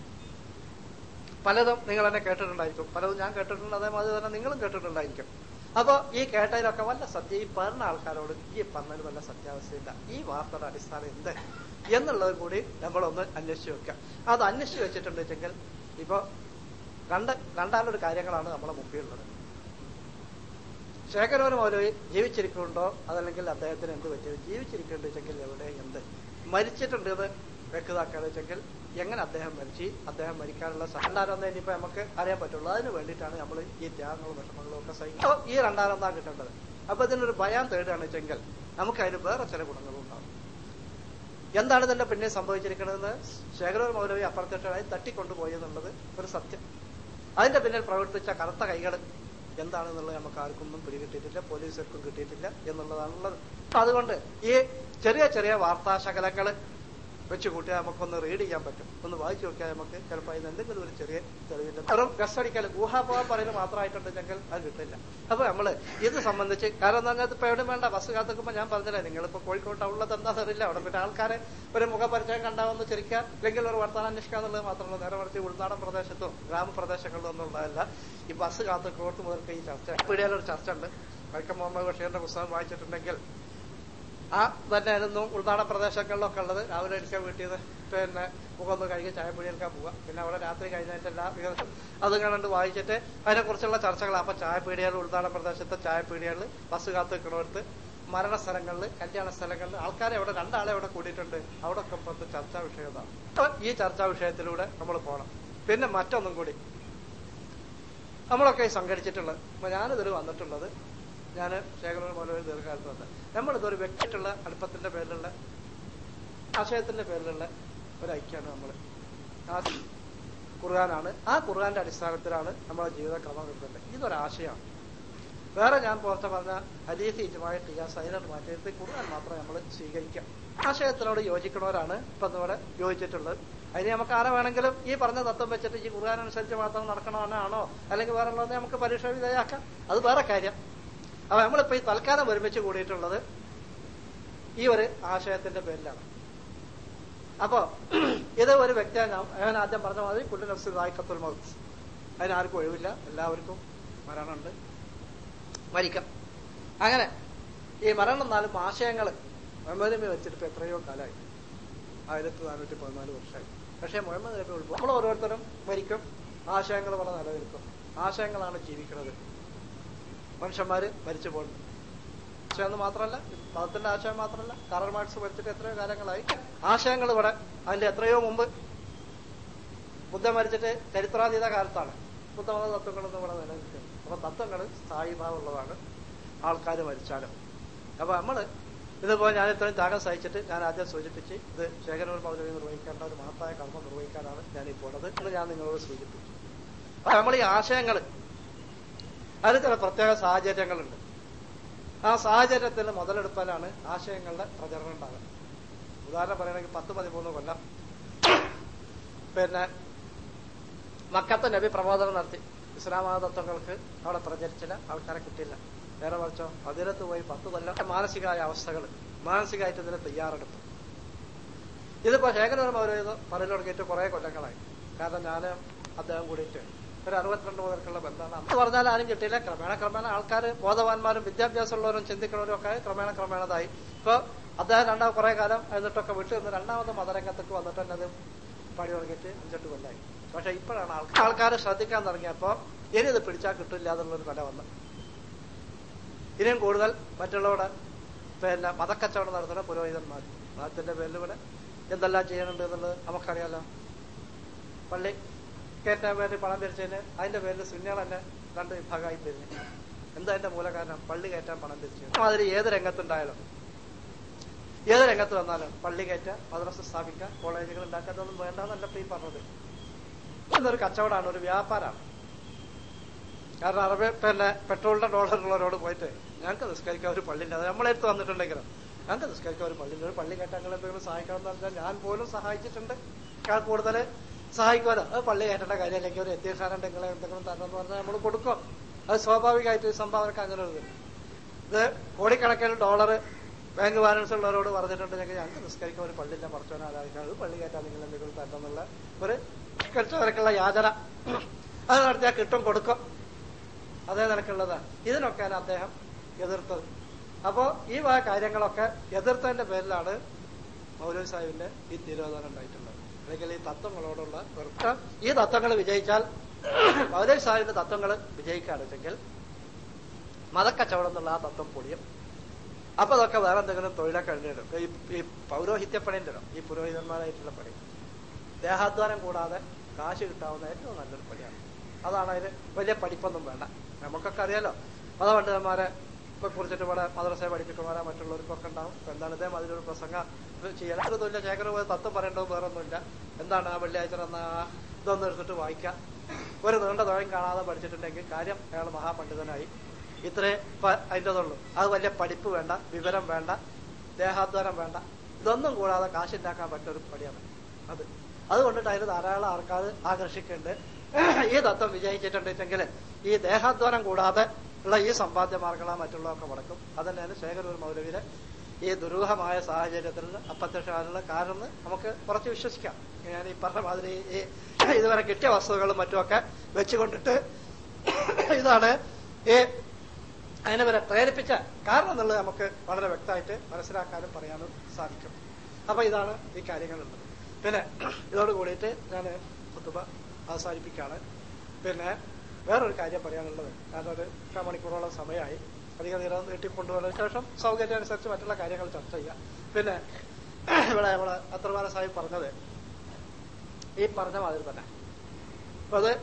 പലതും നിങ്ങൾ എന്നെ കേട്ടിട്ടുണ്ടായിരിക്കും പലതും ഞാൻ കേട്ടിട്ടുണ്ട് അതേമാതിരി തന്നെ നിങ്ങളും കേട്ടിട്ടുണ്ടായിരിക്കും അപ്പൊ ഈ കേട്ടതിലൊക്കെ വല്ല സത്യ ഈ പറഞ്ഞ ആൾക്കാരോട് ഈ പറഞ്ഞതിൽ വല്ല സത്യാവസ്ഥയില്ല ഈ വാർത്തയുടെ അടിസ്ഥാനം എന്ത് എന്നുള്ളത് കൂടി നമ്മളൊന്ന് അന്വേഷിച്ച് വെക്കാം അത് അന്വേഷിച്ച് വെച്ചിട്ടുണ്ടെങ്കിൽ ഇപ്പൊ രണ്ട് രണ്ടാലൊരു കാര്യങ്ങളാണ് നമ്മളെ മുമ്പിലുള്ളത് ശേഖരോന് മൗലവി ജീവിച്ചിരിക്കുന്നുണ്ടോ അതല്ലെങ്കിൽ അദ്ദേഹത്തിന് എന്ത് പറ്റിയത് ജീവിച്ചിരിക്കുന്നുണ്ടെങ്കിൽ എവിടെ എന്ത് മരിച്ചിട്ടുണ്ട് എന്ന് വ്യക്തമാക്കാന്ന് വെച്ചെങ്കിൽ എങ്ങനെ അദ്ദേഹം മരിച്ചു അദ്ദേഹം മരിക്കാനുള്ള രണ്ടാരെന്ന് ഇനിയിപ്പോ നമുക്ക് അറിയാൻ പറ്റുള്ളൂ അതിന് വേണ്ടിയിട്ടാണ് നമ്മൾ ഈ ത്യാഗങ്ങളും വിഷമങ്ങളും ഒക്കെ സഹിക്കുക ഈ രണ്ടാരെന്താ കിട്ടേണ്ടത് അപ്പൊ ഇതിനൊരു ഭയം തേടുകയാണ് വെച്ചെങ്കിൽ നമുക്ക് അതിന് വേറെ ചില ഗുണങ്ങളും ഉണ്ടാവും എന്താണ് ഇതിന്റെ പിന്നെ സംഭവിച്ചിരിക്കുന്നതെന്ന് ശേഖരൂർ മൗലവി അപ്രത്യക്ഷമായി തട്ടിക്കൊണ്ടുപോയി എന്നുള്ളത് ഒരു സത്യം അതിന്റെ പിന്നിൽ പ്രവർത്തിച്ച കറുത്ത കൈകൾ എന്താണെന്നുള്ളത് നമുക്ക് ആർക്കൊന്നും പിടികിട്ടിയിട്ടില്ല പോലീസുകാർക്കും കിട്ടിയിട്ടില്ല എന്നുള്ളതാണുള്ളത് അതുകൊണ്ട് ഈ ചെറിയ ചെറിയ വാർത്താശകലങ്ങൾ വെച്ച് കൂട്ടിയാൽ നമുക്കൊന്ന് റീഡ് ചെയ്യാൻ പറ്റും ഒന്ന് വായിച്ചു നോക്കിയാൽ നമുക്ക് ചിലപ്പോൾ അതിന് എന്തെങ്കിലും ഒരു ചെറിയ തെളിവില്ല വെറും ഗസ്റ്റടിക്കൽ ഊഹാപോഹം പറയൽ മാത്രമായിട്ടുണ്ടെങ്കിൽ അത് കിട്ടില്ല അപ്പൊ നമ്മള് ഇത് സംബന്ധിച്ച് കാരണം എന്താ പറഞ്ഞാൽ ഇപ്പൊ എവിടെ വേണ്ട ബസ് കാത്തുക്കുമ്പോ ഞാൻ പറഞ്ഞില്ലേ നിങ്ങളിപ്പോ കോഴിക്കോട് ടൗണിലത് എന്താണെന്ന് അറിയില്ല അവിടെ പിന്നെ ആൾക്കാരെ ഒരു മുഖപരിചയം കണ്ടാവുന്ന ചിരിക്കുക അല്ലെങ്കിൽ ഒരു വർത്തമാനം അന്വേഷിക്കുക എന്നുള്ളത് മാത്രമല്ല നേരെ മറിച്ച് ഉൾനാടൻ പ്രദേശത്തും ഗ്രാമപ്രദേശങ്ങളിലും ഒന്നും ഉള്ളതല്ല ഈ ബസ് കാത്തുക്കോട്ട് മുതൽക്ക് ഈ ചർച്ച പീടിയാലൊരു ചർച്ച ഉണ്ട് വൈക്കം മുഹമ്മദ് ബഷീറിന്റെ പുസ്തകം വായിച്ചിട്ടുണ്ടെങ്കിൽ ആ തന്നെയായിരുന്നു ഉൾനാടൻ പ്രദേശങ്ങളിലൊക്കെ ഉള്ളത് രാവിലെ എണിക്കാൻ വീട്ടിൽ നിന്ന് പിന്നെ മുഖം ഒന്ന് കഴുകി ചായ പിടിയെടുക്കാൻ പോവുക പിന്നെ അവിടെ രാത്രി കഴിഞ്ഞിട്ടല്ല അത് കണ്ടുകൊണ്ട് വായിച്ചിട്ട് അതിനെക്കുറിച്ചുള്ള ചർച്ചകൾ അപ്പൊ ചായപ്പീടികൾ ഉൾനാടൻ പ്രദേശത്തെ ചായപ്പീടികൾ ബസ് കാത്ത് നിൽക്കണോടത്ത് മരണസ്ഥലങ്ങളിൽ കല്യാണ സ്ഥലങ്ങളിൽ ആൾക്കാരെ അവിടെ രണ്ടാളെ അവിടെ കൂടിയിട്ടുണ്ട് അവിടെ ഒക്കെ ഇപ്പോഴത്തെ ചർച്ചാ വിഷയതാണ് ഈ ചർച്ചാ വിഷയത്തിലൂടെ നമ്മൾ പോകണം പിന്നെ മറ്റൊന്നും കൂടി നമ്മളൊക്കെ ഈ സംഘടിച്ചിട്ടുള്ളത് അപ്പൊ ഞാനിതിൽ വന്നിട്ടുള്ളത് ഞാൻ ശേഖരൻ പോലെ ദീർഘകാലത്ത് വന്നത് നമ്മളിതൊരു വ്യക്തിയായിട്ടുള്ള അടുപ്പത്തിന്റെ പേരിലുള്ള ആശയത്തിന്റെ പേരിലുള്ള ഒരു ഐക്യമാണ് നമ്മൾ ആ ഖുർആനാണ് ആ ഖുർആന്റെ അടിസ്ഥാനത്തിലാണ് നമ്മുടെ ജീവിതക്രമം കിട്ടുന്നത് ഇതൊരാശയമാണ് വേറെ ഞാൻ പുറത്ത് പറഞ്ഞ ഹദീസ് ഇജുമായി ടിയാസ് അതിനോട് മാറ്റിയിട്ട് ഖുർആൻ മാത്രം നമ്മൾ സ്വീകരിക്കാം ആശയത്തിനോട് യോജിക്കണവരാണ് ഇപ്പൊ ഇവിടെ യോജിച്ചിട്ടുള്ളത് അതിന് നമുക്ക് ആരെ വേണമെങ്കിലും ഈ പറഞ്ഞ തത്വം വെച്ചിട്ട് ഈ ഖുർആൻ അനുസരിച്ച് മാത്രം നടക്കണമെന്നാണോ അല്ലെങ്കിൽ വേറെ ഉള്ളത് നമുക്ക് പരീക്ഷ വിധേയാക്കാം അത് വേറെ കാര്യം അപ്പൊ നമ്മളിപ്പോ ഈ തൽക്കാലം ഒരുമിച്ച് കൂടിയിട്ടുള്ളത് ഈ ഒരു ആശയത്തിന്റെ പേരിലാണ് അപ്പോ ഇത് ഒരു വ്യക്തിയാണ് ഞാൻ ഞാൻ ആദ്യം പറഞ്ഞ മാതിരി കുല്ലു നഫ്സ് ദായിക്കത്തുൽ മൗത്ത് അതിനാർക്കും ഒഴിവില്ല എല്ലാവർക്കും മരണമുണ്ട് മരിക്കാം അങ്ങനെ ഈ മരണം എന്നാലും ആശയങ്ങൾ മുഹമ്മദ് നബി വെച്ചിട്ട് ഇപ്പൊ എത്രയോ കാലമായി ആയിരത്തി നാനൂറ്റി പതിനാല് വർഷമായി പക്ഷേ മുഹമ്മദ് നബി ഉൾപ്പെടെ നമ്മൾ ഓരോരുത്തരും മരിക്കും ആശയങ്ങൾ പറഞ്ഞ നിലനിൽക്കും ആശയങ്ങളാണ് ജീവിക്കുന്നത് മനുഷ്യന്മാര് മരിച്ചു പോകുന്നു ആശയം എന്ന് മാത്രമല്ല മതത്തിന്റെ ആശയം മാത്രമല്ല കാറൽ മാർക്സ് മരിച്ചിട്ട് എത്രയോ കാലങ്ങളായി ആശയങ്ങൾ ഇവിടെ അതിന്റെ എത്രയോ മുമ്പ് ബുദ്ധൻ മരിച്ചിട്ട് ചരിത്രാതീത കാലത്താണ് ബുദ്ധമത തത്വങ്ങളൊന്നും ഇവിടെ നിലനിൽക്കുന്നത് അപ്പൊ തത്വങ്ങൾ സ്ഥായിഭാവമുള്ളതാണ് ആൾക്കാർ മരിച്ചാലും അപ്പൊ നമ്മള് ഇതിപ്പോ ഞാൻ ഇത്രയും ത്യാഗം സഹിച്ചിട്ട് ഞാൻ ആദ്യം സൂചിപ്പിച്ച് ഇത് ശേഖരൂർ മൗലവി നിർവഹിക്കേണ്ട ഒരു മഹത്തായ കർമ്മം നിർവഹിക്കാനാണ് ഞാൻ ഈ പോണത് ഇത് ഞാൻ നിങ്ങളോട് സൂചിപ്പിച്ചു അപ്പൊ നമ്മൾ ഈ ആശയങ്ങൾ അതിന് ചില പ്രത്യേക സാഹചര്യങ്ങളുണ്ട് ആ സാഹചര്യത്തിൽ മുതലെടുപ്പാലാണ് ആശയങ്ങളുടെ പ്രചരണം ഉണ്ടാകുക ഉദാഹരണം പറയുകയാണെങ്കിൽ പത്ത് പതിമൂന്ന് കൊല്ലം പിന്നെ മക്കത്തെ നബി പ്രബോധനം നടത്തി ഇസ്ലാമാക തത്വങ്ങൾക്ക് അവിടെ പ്രചരിച്ചില്ല ആൾക്കാരെ കിട്ടിയില്ല നേരെ മറിച്ചോ അതിരത്ത് പോയി പത്ത് കൊല്ലം മാനസികമായ അവസ്ഥകൾ മാനസികമായിട്ട് ഇതിന് തയ്യാറെടുത്തു ഇതിപ്പോ ശേഖരം അവർ പറഞ്ഞു തുടങ്ങിയിട്ട് കുറെ കൊല്ലങ്ങളായി കാരണം ഞാൻ അദ്ദേഹം കൂടിയിട്ട് ഒരു അറുപത്തിരണ്ട് മുതൽക്കുള്ള ബന്ധമാണ് അന്ന് പറഞ്ഞാൽ ആരും കിട്ടിയില്ല ക്രമേണ ക്രമേണ ആൾക്കാർ ബോധവാന്മാരും വിദ്യാഭ്യാസമുള്ളവരും ചിന്തിക്കുന്നവരും ഒക്കെ ക്രമേണ ക്രമേണതായി ഇപ്പൊ അദ്ദേഹം രണ്ടാം കുറെ കാലം എന്നിട്ടൊക്കെ വിട്ടു നിന്ന് രണ്ടാമത് മതരംഗത്തേക്ക് വന്നിട്ട് തന്നെ അത് പണി തുടങ്ങിയിട്ട് അഞ്ചെട്ട് കൊല്ലായി പക്ഷെ ഇപ്പോഴാണ് ആൾക്കാർ ആൾക്കാർ ശ്രദ്ധിക്കാൻ തുടങ്ങിയപ്പോ ഇനി ഇത് പിടിച്ചാൽ കിട്ടില്ല എന്നുള്ളൊരു നില വന്നു ഇനിയും കൂടുതൽ മറ്റുള്ളവരുടെ പിന്നെ മതക്കച്ചവടം നടത്തുന്ന പുരോഹിതന്മാർ മതത്തിന്റെ പേരിൽ ഇവിടെ എന്തെല്ലാം ചെയ്യണുണ്ട് എന്നുള്ളത് നമുക്കറിയാലോ പള്ളി കയറ്റാൻ വേണ്ടി പണം പിരിച്ചതിന് അതിന്റെ പേരിൽ സുന്യാൾ തന്നെ രണ്ട് വിഭാഗമായി പിരിഞ്ഞു എന്താ അതിന്റെ മൂലകാരണം പള്ളി കയറ്റാൻ പണം പിരിച്ചു മാതിരി ഏത് രംഗത്തുണ്ടായാലും ഏത് രംഗത്ത് വന്നാലും പള്ളി കയറ്റ മദ്രസ സ്ഥാപിക്കുക കോളേജുകൾ ഉണ്ടാക്കാതൊന്നും വേണ്ടെന്നല്ല ഇപ്പൊ ഈ പറഞ്ഞത് ഇതൊരു കച്ചവടമാണ് ഒരു വ്യാപാരമാണ് കാരണം അറബി പിന്നെ പെട്രോളിന്റെ ഡോളറുള്ളവരോട് പോയിട്ട് ഞങ്ങൾക്ക് നിസ്കരിക്കാൻ ഒരു പള്ളിയില്ല അത് നമ്മളെടുത്ത് വന്നിട്ടുണ്ടെങ്കിലും ഞങ്ങൾക്ക് നിസ്കരിക്കാൻ ഒരു പള്ളിയില്ല ഒരു പള്ളി കയറ്റാങ്ങൾ എന്തെങ്കിലും സഹായിക്കണം എന്ന് പറഞ്ഞാൽ ഞാൻ പോലും സഹായിച്ചിട്ടുണ്ട് ഞാൻ കൂടുതൽ സഹായിക്കുമല്ലോ അത് പള്ളി കയറ്റേണ്ട കാര്യം അല്ലെങ്കിൽ ഒരു എത്തിയസാനം ഉണ്ടെങ്കിൽ എന്തെങ്കിലും തരണം എന്ന് പറഞ്ഞാൽ നമ്മൾ കൊടുക്കും അത് സ്വാഭാവികമായിട്ട് സംഭാവനക്ക് അങ്ങനെ ഒരു ഇത് ഇത് കോടിക്കണക്കിന് ഡോളർ ബാങ്ക് ബാലൻസ് ഉള്ളവരോട് പറഞ്ഞിട്ടുണ്ടെങ്കിൽ ഞങ്ങൾക്ക് നിസ്കരിക്കാൻ ഒരു പള്ളിയില്ല പറച്ചോനെ ആരാധിക്കാൻ അത് പള്ളി കയറ്റാൻ നിങ്ങൾ എന്തെങ്കിലും തരണം എന്നുള്ള ഒരു കഴിച്ചവർക്കുള്ള യാചന അത് നടത്തിയാൽ കിട്ടും കൊടുക്കും അതേ നിലക്കുള്ളതാണ് ഇതിനൊക്കെയാണ് അദ്ദേഹം എതിർത്തത് അപ്പോ ഈ വക കാര്യങ്ങളൊക്കെ എതിർത്തതിന്റെ പേരിലാണ് മൗലവി സാഹിബിന്റെ ഈ തിരോധനം ഉണ്ടായിട്ടുള്ളത് അല്ലെങ്കിൽ ഈ തത്വങ്ങളോടുള്ള വെറുപ്പ് ഈ തത്വങ്ങൾ വിജയിച്ചാൽ മൗലവി സാഹിബിന്റെ തത്വങ്ങൾ വിജയിക്കുകയാണെങ്കിൽ മതക്കച്ചവടം എന്നുള്ള ആ തത്വം പൊളിയും അപ്പൊ അതൊക്കെ വേറെ എന്തെങ്കിലും തൊഴിലൊക്കെ കഴിഞ്ഞിടും ഈ ഈ പൗരോഹിത്യ പണിന്റെ ഈ പുരോഹിതന്മാരായിട്ടുള്ള പണി ദേഹാധ്വാനം കൂടാതെ കാശ് കിട്ടാവുന്ന ഏറ്റവും നല്ലൊരു പണിയാണ് അതാണ് അതിന് വലിയ പഠിപ്പൊന്നും വേണ്ട നമുക്കൊക്കെ അറിയാലോ മതപണ്ഡിതന്മാരെ ഇപ്പൊ കുറിച്ചിട്ട് ഇവിടെ മദ്രസയെ പഠിപ്പിക്കുന്നവരെ മറ്റുള്ളവർക്കൊക്കെ ഉണ്ടാവും ഇപ്പൊ എന്താണ് ഇതേ അതിലൊരു പ്രസംഗം ചെയ്യാൻ ഒരു തുല്യ ശേഖരം പോയി തത്വം പറയേണ്ടത് വേറെ ഒന്നുമില്ല എന്താണ് ആ വെള്ളിയാഴ്ച എന്ന ഇതൊന്നും എടുത്തിട്ട് വായിക്കാം ഒരു നീണ്ട തൊഴിൽ കാണാതെ പഠിച്ചിട്ടുണ്ടെങ്കിൽ കാര്യം അയാൾ മഹാപണ്ഡിതനായി ഇത്രേ അതിൻ്റെതുള്ളൂ അത് വലിയ പഠിപ്പ് വേണ്ട വിവരം വേണ്ട ദേഹാധ്വാനം വേണ്ട ഇതൊന്നും കൂടാതെ കാശുണ്ടാക്കാൻ പറ്റിയ ഒരു പണിയാണ് അത് അതുകൊണ്ടിട്ട് അതിന് ധാരാളം ആൾക്കാർ ആകർഷിക്കുന്നുണ്ട് ഈ തത്വം വിജയിച്ചിട്ടുണ്ടെങ്കിൽ ഈ ദേഹാധ്വാനം കൂടാതെ ഉള്ള ഈ സമ്പാദ്യ മാർഗങ്ങളാ മറ്റുള്ളതൊക്കെ മുടക്കും അതന്നെയാണ് ശേഖരൂർ മൗലവിയുടെ ഈ ദുരൂഹമായ സാഹചര്യത്തിൽ അപ്രത്യക്ഷമാകാനുള്ള കാരണം നമുക്ക് കുറച്ച് വിശ്വസിക്കാം ഞാൻ ഈ പറഞ്ഞ മാതിരി ഈ ഇതുവരെ കിട്ടിയ വസ്തുക്കളും മറ്റുമൊക്കെ വെച്ചുകൊണ്ടിട്ട് ഇതാണ് ഈ അതിനെ വരെ പ്രേരിപ്പിച്ച കാരണം എന്നുള്ളത് നമുക്ക് വളരെ വ്യക്തമായിട്ട് മനസ്സിലാക്കാനും പറയാനും സാധിക്കും അപ്പൊ ഇതാണ് ഈ കാര്യങ്ങളുള്ളത് പിന്നെ ഇതോട് കൂടിയിട്ട് ഞാൻ കുത്തുബ അവസാനിപ്പിക്കുകയാണ് പിന്നെ വേറൊരു കാര്യം പറയാനുള്ളത് കാരണം ഒരു മണിക്കൂറോളം സമയമായി അധികം നേരം നീട്ടിക്കൊണ്ടുവന്നതിന് ശേഷം സൗകര്യം അനുസരിച്ച് മറ്റുള്ള കാര്യങ്ങൾ ചർച്ച ചെയ്യാം പിന്നെ ഇവിടെ നമ്മളെ അത്രമാന സാഹിബ് പറഞ്ഞത് ഈ പറഞ്ഞ മാതിരി തന്നെ അപ്പൊ അത്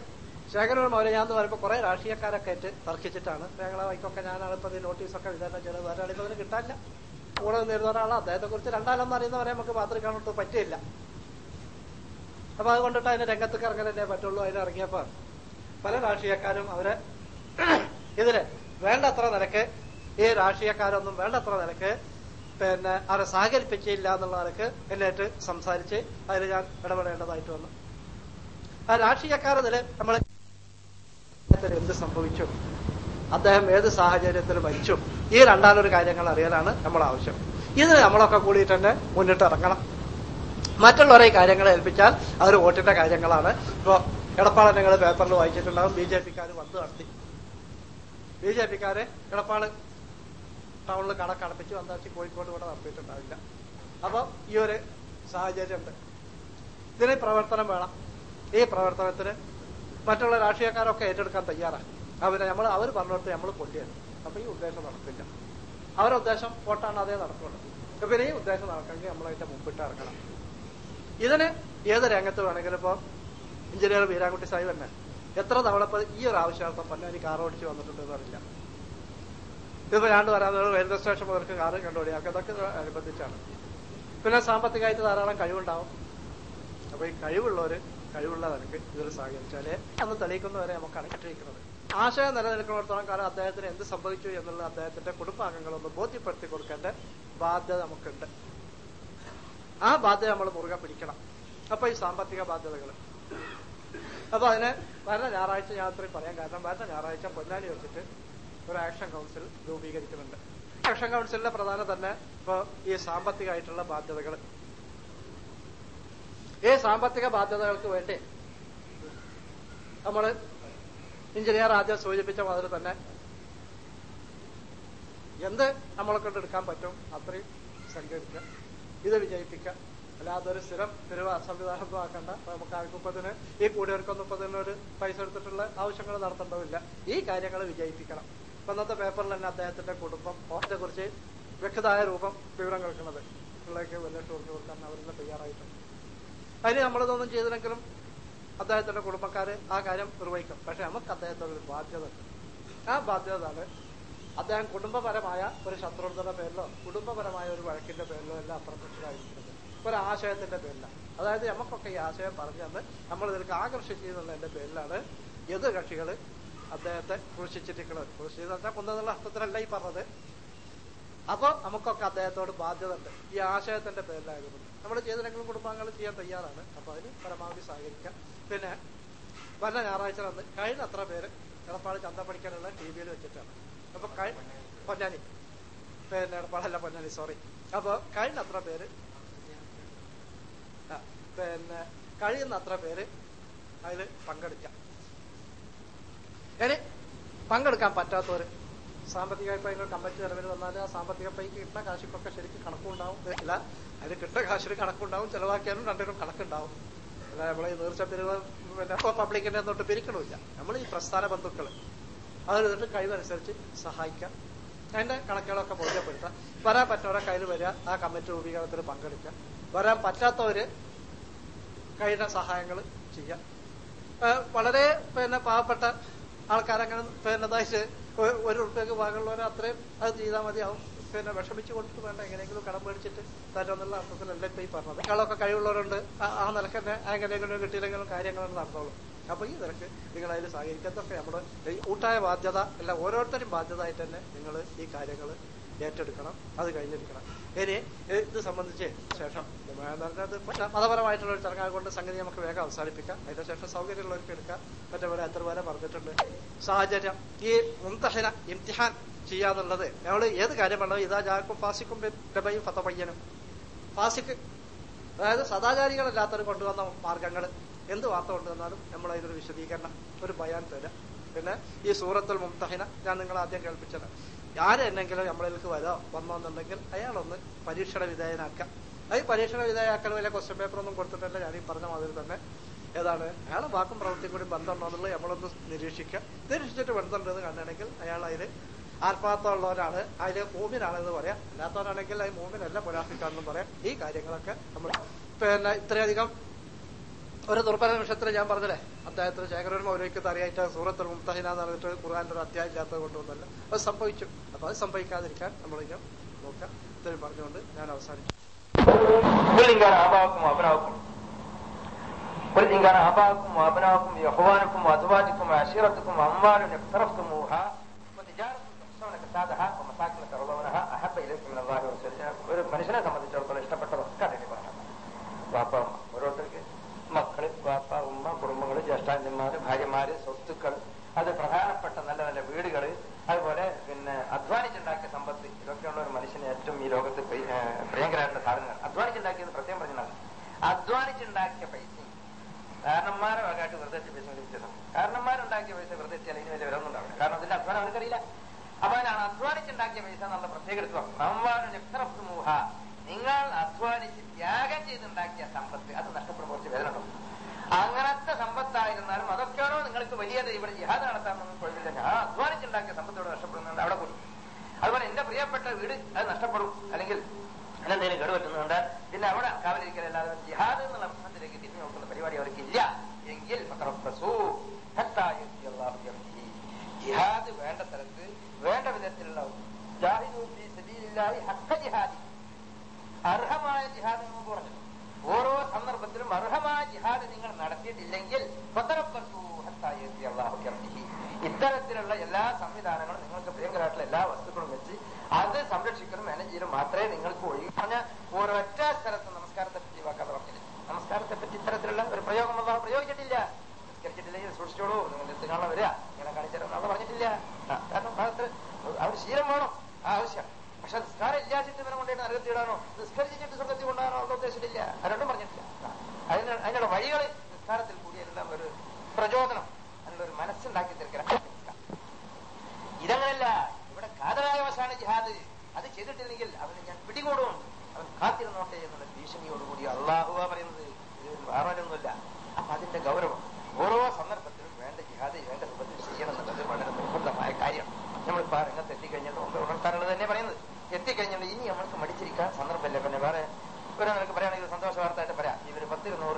ശേഖരൻ മൗര്യ ഞാൻ പറയുമ്പോൾ കുറെ രാഷ്ട്രീയക്കാരൊക്കെ ആയിട്ട് തർക്കിച്ചിട്ടാണ് ഞങ്ങളെ വൈക്കൊക്കെ ഞാനാണ് ഇപ്പൊ ഈ നോട്ടീസൊക്കെ വിതരണം ചെയ്തത് ഒരാളിപ്പോ അതിന് കിട്ടാനില്ല കൂടെ നിന്നിരുന്ന ഒരാളാണ് അദ്ദേഹത്തെ കുറിച്ച് രണ്ടാലെന്ന് അറിയുന്നവരെ നമുക്ക് മാത്രം കാണാൻ പറ്റില്ല അപ്പൊ അതുകൊണ്ടിട്ട് അതിന് രംഗത്തേക്ക് ഇറങ്ങാനല്ലേ പറ്റുള്ളൂ അതിന് ഇറങ്ങിയപ്പോ പല രാഷ്ട്രീയക്കാരും അവരെ ഇതിന് വേണ്ടത്ര നിലക്ക് ഈ രാഷ്ട്രീയക്കാരൊന്നും വേണ്ടത്ര നിലക്ക് പിന്നെ അവരെ സഹകരിപ്പിച്ചില്ല എന്നുള്ള നിലക്ക് എന്നിട്ട് സംസാരിച്ച് അതിൽ ഞാൻ ഇടപെടേണ്ടതായിട്ട് വന്നു ആ രാഷ്ട്രീയക്കാരതില് നമ്മൾ എന്ത് സംഭവിച്ചു അദ്ദേഹം ഏത് സാഹചര്യത്തിൽ മരിച്ചു ഈ രണ്ടാലൊരു കാര്യങ്ങൾ അറിയാനാണ് നമ്മൾ ആവശ്യം ഇതിന് നമ്മളൊക്കെ കൂടിയിട്ട് തന്നെ മുന്നിട്ട് ഇറങ്ങണം മറ്റുള്ളവരെ ഈ കാര്യങ്ങൾ ഏൽപ്പിച്ചാൽ അവർ വോട്ടിന്റെ കാര്യങ്ങളാണ് ഇപ്പോ എടപ്പാളെ നിങ്ങൾ പേപ്പറിൽ വായിച്ചിട്ടുണ്ടാവും ബി ജെ പിക്കാർ വന്ന് നടത്തി ബി ജെ പിക്കാര് എടപ്പാള് ടൗണിൽ കടക്കടപ്പിച്ച് വന്നാച്ചി കോഴിക്കോട് കൂടെ നടത്തിയിട്ടുണ്ടാവില്ല അപ്പൊ ഈ ഒരു സാഹചര്യമുണ്ട് ഇതിന് പ്രവർത്തനം വേണം ഈ പ്രവർത്തനത്തിന് മറ്റുള്ള രാഷ്ട്രീയക്കാരൊക്കെ ഏറ്റെടുക്കാൻ തയ്യാറാണ് അവരെ നമ്മൾ അവർ പറഞ്ഞിടത്ത് നമ്മൾ പൊട്ടിയാണ് അപ്പൊ ഈ ഉദ്ദേശം നടക്കില്ല അവരുടെ ഉദ്ദേശം വോട്ടാണ് അതേ നടക്കുള്ളൂ അപ്പൊ പിന്നെ ഈ ഉദ്ദേശം നടക്കണമെങ്കിൽ നമ്മളതിന്റെ മുമ്പിട്ട് ഇറങ്ങണം ഇതിന് ഏത് രംഗത്ത് വേണമെങ്കിലും ഇപ്പൊ എഞ്ചിനീയർ വീരാൻകുട്ടി സാഹിബ് തന്നെ എത്ര തവണ ഇപ്പൊ ഈ ഒരു ആവശ്യാർത്ഥം പൊന്നാനി കാർ ഓടിച്ച് വന്നിട്ടുണ്ടെന്ന് അറിയില്ല ഇതിപ്പോ ഞാൻ വരാൻ റെയിൽവേ സ്റ്റേഷൻ മുതൽക്ക് കാറ് കണ്ടുപിടി അതൊക്കെ അനുബന്ധിച്ചാണ് പിന്നെ സാമ്പത്തികമായിട്ട് ധാരാളം കഴിവുണ്ടാവും അപ്പൊ ഈ കഴിവുള്ളവര് കഴിവുള്ള നിനക്ക് ഇതിൽ സഹകരിച്ചാലേ അന്ന് തെളിയിക്കുന്നവരെ നമുക്ക് അണക്കിട്ടിരിക്കുന്നത് ആശയം നിലനിൽക്കുന്നിടത്തോളം കാലം അദ്ദേഹത്തിന് എന്ത് സംഭവിച്ചു എന്നുള്ള അദ്ദേഹത്തിന്റെ കുടുംബാംഗങ്ങളൊന്ന് ബോധ്യപ്പെടുത്തി കൊടുക്കേണ്ട ബാധ്യത നമുക്കുണ്ട് ആ ബാധ്യത നമ്മൾ മുറുകെ പിടിക്കണം അപ്പൊ ഈ സാമ്പത്തിക ബാധ്യതകൾ അപ്പൊ അതിന് വരുന്ന ഞായറാഴ്ച ഞാൻ അത്രയും പറയാൻ കാരണം വരുന്ന ഞായറാഴ്ച പൊന്നാനി വെച്ചിട്ട് ഒരു ആക്ഷൻ കൗൺസിൽ രൂപീകരിക്കുന്നുണ്ട് ആക്ഷൻ കൗൺസിലിന്റെ പ്രധാനം തന്നെ ഇപ്പൊ ഈ സാമ്പത്തികമായിട്ടുള്ള ബാധ്യതകൾ ഈ സാമ്പത്തിക ബാധ്യതകൾക്ക് വേണ്ടി നമ്മൾ എഞ്ചിനീയർ ആദ്യം സൂചിപ്പിച്ച മാതിരി തന്നെ എന്ത് നമ്മളെ കൊണ്ട് എടുക്കാൻ പറ്റും അത്രയും സംഘടിക്കുക ഇത് വിജയിപ്പിക്കുക അല്ലാതെ ഒരു സ്ഥിരം തിരുവ സംവിധാനം ആക്കണ്ട നമുക്ക് ആർക്കുപ്പതിന് ഈ കൂടിയവർക്കൊന്നും ഇപ്പൊ ഇതിന് ഒരു പൈസ എടുത്തിട്ടുള്ള ആവശ്യങ്ങൾ നടത്തേണ്ടതില്ല ഈ കാര്യങ്ങൾ വിജയിപ്പിക്കണം ഇപ്പൊ ഇന്നത്തെ പേപ്പറിൽ തന്നെ അദ്ദേഹത്തിന്റെ കുടുംബം ഓത്തെ കുറിച്ച് വ്യക്തമായ രൂപം വിവരം കേൾക്കുന്നത് പിള്ളേക്ക് വലിയ ടൂറിന് കൊടുക്കാൻ അവരെല്ലാം തയ്യാറായിട്ടുണ്ട് അതിന് നമ്മളിതൊന്നും ചെയ്തില്ലെങ്കിലും അദ്ദേഹത്തിന്റെ കുടുംബക്കാര് ആ കാര്യം നിർവഹിക്കും പക്ഷെ നമുക്ക് അദ്ദേഹത്തോട് ഒരു ബാധ്യത ഉണ്ട് ആ ബാധ്യതയാണ് അദ്ദേഹം കുടുംബപരമായ ഒരു ശത്രുതയുടെ പേരിലോ കുടുംബപരമായ ഒരു വഴക്കിന്റെ പേരിലോ എല്ലാം അപ്രത്യക്ഷരായിരിക്കുന്നത് ഒരു ആശയത്തിന്റെ പേരിലാണ് അതായത് നമുക്കൊക്കെ ഈ ആശയം പറഞ്ഞെന്ന് നമ്മൾ ഇതിലേക്ക് ആകർഷിച്ചെന്നുള്ളതിന്റെ പേരിലാണ് എതിർ കക്ഷികൾ അദ്ദേഹത്തെ ക്രൂശിച്ചിരിക്കുന്നത് ക്രൂശിച്ചെന്ന് പറഞ്ഞാൽ കൊന്നെന്നുള്ള അർത്ഥത്തിലല്ല ഈ പറഞ്ഞത് അപ്പൊ നമുക്കൊക്കെ അദ്ദേഹത്തോട് ബാധ്യത ഉണ്ട് ഈ ആശയത്തിന്റെ പേരിലായതുകൊണ്ട് നമ്മൾ ചെയ്തില്ലെങ്കിലും കുടുംബാംഗങ്ങൾ ചെയ്യാൻ തയ്യാറാണ് അപ്പൊ അതിന് പരമാവധി സഹകരിക്കാം പിന്നെ വല്ല ഞായറാഴ്ച വന്ന് കഴിഞ്ഞ അത്ര പേര് എടപ്പാട് ചന്ത പഠിക്കാനുള്ള ടി വിയിൽ വെച്ചിട്ടാണ് അപ്പൊ കഴി പൊന്നാനി പിന്നെ എടപ്പാടല്ല പൊന്നാനി സോറി അപ്പൊ കഴിഞ്ഞ അത്ര പേര് ആ, പിന്നെ കഴിയുന്ന അത്ര പേര് അതിൽ പങ്കെടുക്കാം ഇനി പങ്കെടുക്കാൻ പറ്റാത്തവര് സാമ്പത്തിക ഇപ്പൊ കമ്പനി ചെലവിൽ വന്നാൽ ആ സാമ്പത്തിക പൈക്ക് കിട്ടുന്ന കാശിക്കൊക്കെ ശരിക്കും കണക്കുണ്ടാവും അല്ല അതിന് കിട്ടുന്ന കാശിന് കണക്കുണ്ടാവും ചെലവാക്കിയാലും രണ്ടിനും കണക്കുണ്ടാവും അല്ല നമ്മളെ ഈ നീർച്ച പിരിവ് പിന്നെ പബ്ലിക്കിന്റെ തൊട്ട് പിരിക്കണമില്ല നമ്മൾ ഈ പ്രസ്ഥാന ബന്ധുക്കൾ അതിൽ കഴിവനുസരിച്ച് സഹായിക്കാം അതിന്റെ കണക്കുകളൊക്കെ ബോധ്യപ്പെടുത്താം വരാൻ പറ്റുന്നവരെ കയ്യിൽ വരിക ആ കമ്മിറ്റി രൂപീകരണത്തിൽ പങ്കെടുക്കുക വരാൻ പറ്റാത്തവര് കഴിയുന്ന സഹായങ്ങൾ ചെയ്യാം ഏഹ് വളരെ പിന്നെ പാവപ്പെട്ട ആൾക്കാരങ്ങനെ പിന്നെ ഇതായിട്ട് ഒ- ഒരു ഉറുപ്പ്യക്ക് ഭാഗമുള്ളവരെ അത്രയും അത് ചെയ്താൽ മതിയാവും പിന്നെ വിഷമിച്ചു കൊടുത്തിട്ട് വേണ്ട എങ്ങനെയെങ്കിലും കടം മേടിച്ചിട്ട് തരുമെന്നുള്ള അർത്ഥത്തിലല്ല ഇപ്പൊ ഈ പറഞ്ഞത് കളൊക്കെ കഴിവുള്ളവരുണ്ട് ആ- ആ നിലക്ക് തന്നെ എങ്ങനെയെങ്കിലും കിട്ടിയില്ലെങ്കിലും കാര്യങ്ങൾ നടന്നോളൂ അപ്പൊ ഈ നിലക്ക് നിങ്ങൾ അതിൽ സഹകരിക്കുന്നതൊക്കെ നമ്മുടെ ഈ കൂട്ടായ ബാധ്യത അല്ല ഓരോരുത്തരും ബാധ്യത ആയിട്ട് തന്നെ നിങ്ങൾ ഈ കാര്യങ്ങൾ ഏറ്റെടുക്കണം അത് കഴിഞ്ഞെടുക്കണം ഇനി ഇത് സംബന്ധിച്ച് ശേഷം അത് മതപരമായിട്ടുള്ള ഒരു ചടങ്ങ് കൊണ്ട് സംഗതി നമുക്ക് വേഗം അവസാനിപ്പിക്കാം അതിന്റെ ശേഷം സൗകര്യമുള്ളവർക്ക് എടുക്കാം മറ്റേ പോലെ എത്ര പേരെ പറഞ്ഞിട്ടുണ്ട് സാഹചര്യം ഈ മുന്തഹന ഇംതിഹാൻ ചെയ്യാന്നുള്ളത് നമ്മൾ ഏത് കാര്യം വേണോ ഇതാ ജാക്കും ഫാസിക്കും ഡബയും ഫതപയ്യനും ഫാസിക്ക് അതായത് സദാചാരികളല്ലാത്തവർ കൊണ്ടുവന്ന മാർഗങ്ങൾ എന്ത് വാർത്ത കൊണ്ടുവന്നാലും നമ്മൾ അതിനൊരു വിശദീകരണം ഒരു ബയാൻ തരാം പിന്നെ ഈ സൂറത്തുൽ മുംതഹിന ഞാൻ നിങ്ങളെ ആദ്യം കേൾപ്പിച്ചത് ആരെന്നെങ്കിലും നമ്മളിലേക്ക് വരോ വന്നോന്നുണ്ടെങ്കിൽ അയാളൊന്ന് പരീക്ഷണ വിധേയനാക്കാം അത് ഈ പരീക്ഷണ വിധേയമാക്കൽ വലിയ ക്വസ്റ്റ്യൻ പേപ്പർ ഒന്നും കൊടുത്തിട്ടില്ല ഞാൻ ഈ പറഞ്ഞ മാതിരി തന്നെ ഏതാണ് അയാളെ വാക്കും പ്രവൃത്തിയും കൂടി ബന്ധമുണ്ടോ എന്നുള്ളത് നമ്മളൊന്ന് നിരീക്ഷിക്കുക നിരീക്ഷിച്ചിട്ട് ബന്ധമുണ്ടെന്ന് കണ്ടാണെങ്കിൽ അയാൾ അതിൽ ആത്മാർത്ഥമുള്ളവരാണ് അതിൽ മൂമിനാണെന്ന് പറയാം അല്ലാത്തവരാണെങ്കിൽ അത് മൂമിനല്ല മുനാഫിക്കാണെന്നും പറയാം ഈ കാര്യങ്ങളൊക്കെ നമ്മൾ പിന്നെ ഇത്രയധികം ഒരു ദുർബല നിമിഷത്തിൽ ഞാൻ പറഞ്ഞില്ലേ അദ്ദേഹത്തിന് ശേഖരൻ മൗലിക്കത്ത് അറിയായിട്ട് സൂറത്തുൽ മുംതഹിന എന്ന് പറഞ്ഞിട്ട് ഖുർആാന്റെ ഒരു അധ്യായം ഇല്ലാത്തത് കൊണ്ടുവന്നല്ല അത് സംഭവിച്ചു അപ്പൊ അത് സംഭവിക്കാതിരിക്കാൻ നമ്മളിങ്ങനെ നോക്കാം ഇത്രയും പറഞ്ഞുകൊണ്ട് ഞാൻ അവസാനിച്ചു قل إن كان آباؤكم وأبناؤكم قل إن كان آباؤكم وأبناؤكم وإخوانكم وأزواجكم وعشيرتكم وأموال اقترفتموها وتجارة تخشون كسادها ومساكن ترضونها أحب إليكم من الله ورسوله ഒരു മനുഷ്യനെ സംബന്ധിച്ചിടത്തോളം ഇഷ്ടപ്പെട്ടതൊക്കെ അതിന് പറയണം വാപ്പ ഓരോരുത്തർക്ക് മക്കള് വാപ്പ ഉമ്മ കുടുംബങ്ങള് ജ്യേഷ്ഠാന്യന്മാര് ഭാര്യമാര് സ്വത്തുക്കൾ അത് പ്രധാനപ്പെട്ട നല്ല നല്ല വീടുകള് അതുപോലെ പിന്നെ അധ്വാനിച്ചുണ്ടാക്കിയ സമ്പത്ത് ഇതൊക്കെയുള്ള ഒരു മനുഷ്യന് ഏറ്റവും ഈ ലോകത്ത് പ്രിയ- ഏഹ് പ്രിയങ്കരമായിട്ടുള്ള സാധനങ്ങൾ അധ്വാനിച്ചുണ്ടാക്കിയത് പ്രത്യേകം പറഞ്ഞാൽ അധ്വാനിച്ചുണ്ടാക്കിയ പൈസ കാരണന്മാരെ വകാട്ട് വെറുതെ എത്തിയ പൈസ ലഭിച്ചത് കാരണന്മാരുണ്ടാക്കിയ പൈസ വെറുതെ എത്തിയാൽ ഇതിന് വലിയ വിലൊന്നും ഉണ്ടാവില്ല കാരണം അതിന്റെ അധ്വാനം അവർക്കറിയില്ല അപ്പൊ അതിനാണ് അധ്വാനിച്ചുണ്ടാക്കിയ പൈസ എന്നുള്ള പ്രത്യേക എടുത്തു മൂഹ നിങ്ങൾ അധ്വാനിച്ച് ത്യാഗം ചെയ്തുണ്ടാക്കിയ സമ്പത്ത് അത് നഷ്ടപ്പെടുമ്പോൾ കുറച്ച് വേദന ഉണ്ടാവും അങ്ങനത്തെ സമ്പത്തായിരുന്നാലും അതൊക്കെയാണോ നിങ്ങൾക്ക് വലിയത് ഇവിടെ ജിഹാദ് നടത്താമെന്ന് കുഴപ്പമില്ല ആ അധ്വാനിച്ചുണ്ടാക്കിയ സമ്പത്തോട് നഷ്ടപ്പെടുന്നുണ്ട് അവിടെ കൂടി അതുപോലെ എന്റെ പ്രിയപ്പെട്ട വീട് അത് നഷ്ടപ്പെടും അല്ലെങ്കിൽ അതിനെന്തെങ്കിലും കേടുപറ്റുന്നുണ്ട് പിന്നെ അവിടെ കാവലിരിക്കലല്ലാതെ ജിഹാദ് എന്നുള്ള പ്രശ്നത്തിലേക്ക് തിരിഞ്ഞു നോക്കുന്ന പരിപാടി അവർക്ക് ഇല്ല എങ്കിൽ ഫതറബ്ബസൂ ഹത്താ യഅതി അല്ലാഹു ബിഅംരിഹി. ജിഹാദ് വേണ്ട സ്ഥലത്ത് വേണ്ട വിധത്തിലുള്ള ജാഹിദൂ ഫീ സബീലില്ലാഹി ഹഖ്ഖ ജിഹാദി അർഹമായ ജിഹാദ് എന്ന് മുമ്പ് പറഞ്ഞു ഓരോ സന്ദർഭത്തിലും അർഹമായ ജിഹാദ് നിങ്ങൾ നടത്തിയിട്ടില്ലെങ്കിൽ ഫതറബ്ബസൂ ഹത്താ യഅതി അല്ലാഹു ബിഅംരിഹി. ഇത്തരത്തിലുള്ള എല്ലാ സംവിധാനങ്ങളും നിങ്ങൾക്ക് പ്രിയങ്കരമായിട്ടുള്ള എല്ലാ വസ്തുക്കളും വെച്ച് അത് സംരക്ഷിക്കലും മാനേജ് ചെയ്യലും മാത്രമേ നിങ്ങൾക്ക് ഒഴികെ പറഞ്ഞ ഒരൊറ്റ സ്ഥലത്ത് നമസ്കാരത്തെ പറ്റി വാക്കാതെ പറഞ്ഞില്ല നമസ്കാരത്തെ പറ്റി ഇത്തരത്തിലുള്ള ഒരു പ്രയോഗം അള്ളാഹു പ്രയോഗിച്ചിട്ടില്ല നിസ്കരിച്ചിട്ടില്ലെങ്കിൽ സൂക്ഷിച്ചോളൂ നിങ്ങൾ എത്തി കാണാൻ വരിക ഇങ്ങനെ കാണിച്ചാലും അള്ള പറഞ്ഞിട്ടില്ല ആ, കാരണം ഭാഗത്ത് അവർ ശീലം വേണം ആ ആവശ്യം പക്ഷെ നിസ്കാരം ഇല്ലാച്ചിട്ട് ഇവനെ കൊണ്ടുപോയി നരകത്തിയിടാനോ നിസ്കരിച്ചിട്ട് സ്വർഗത്തിൽ കൊണ്ടാണോ അള്ള ഉദ്ദേശിച്ചിട്ടില്ല അതൊന്നും പറഞ്ഞിട്ടില്ല ആ, അതിന് അതിനുള്ള വഴികൾ നിസ്കാരത്തിൽ കൂടി എല്ലാം ഒരു പ്രചോദനം അതിനുള്ള ഒരു മനസ്സുണ്ടാക്കി തീർക്കണം ഇതങ്ങനല്ല ഇവിടെ കാതലായ വശാണ് ജിഹാദ് അത് ചെയ്തിട്ടില്ലെങ്കിൽ അവന് ഞാൻ പിടികൂടും അവൻ കാത്തിരുന്നോട്ടെ എന്നുള്ള ഭീഷണിയോടുകൂടി അള്ളാഹുവ പറയുന്നത് ഇത് വേറൊന്നുമില്ല അപ്പൊ അതിന്റെ ഗൗരവം ഓരോ സന്ദർഭത്തിലും വേണ്ട ജിഹാദ് വേണ്ട രൂപത്തിൽ ചെയ്യണം എന്നുള്ളത് വളരെ നിർബന്ധമായ കാര്യം നമ്മളിപ്പോ ആ രംഗത്ത് എത്തിക്കഴിഞ്ഞിട്ട് മുമ്പ് ഉണർത്താനുള്ളത് തന്നെ പറയുന്നത് എത്തിക്കഴിഞ്ഞിട്ട് ഇനി നമ്മൾക്ക് മടിച്ചിരിക്കാൻ സന്ദർഭമില്ല പിന്നെ വേറെ ഒരു നിനക്ക് പറയുകയാണെങ്കിൽ സന്തോഷ വാർത്തയായിട്ട് പറയാം ഇവര് പത്തിരുന്നൂറ്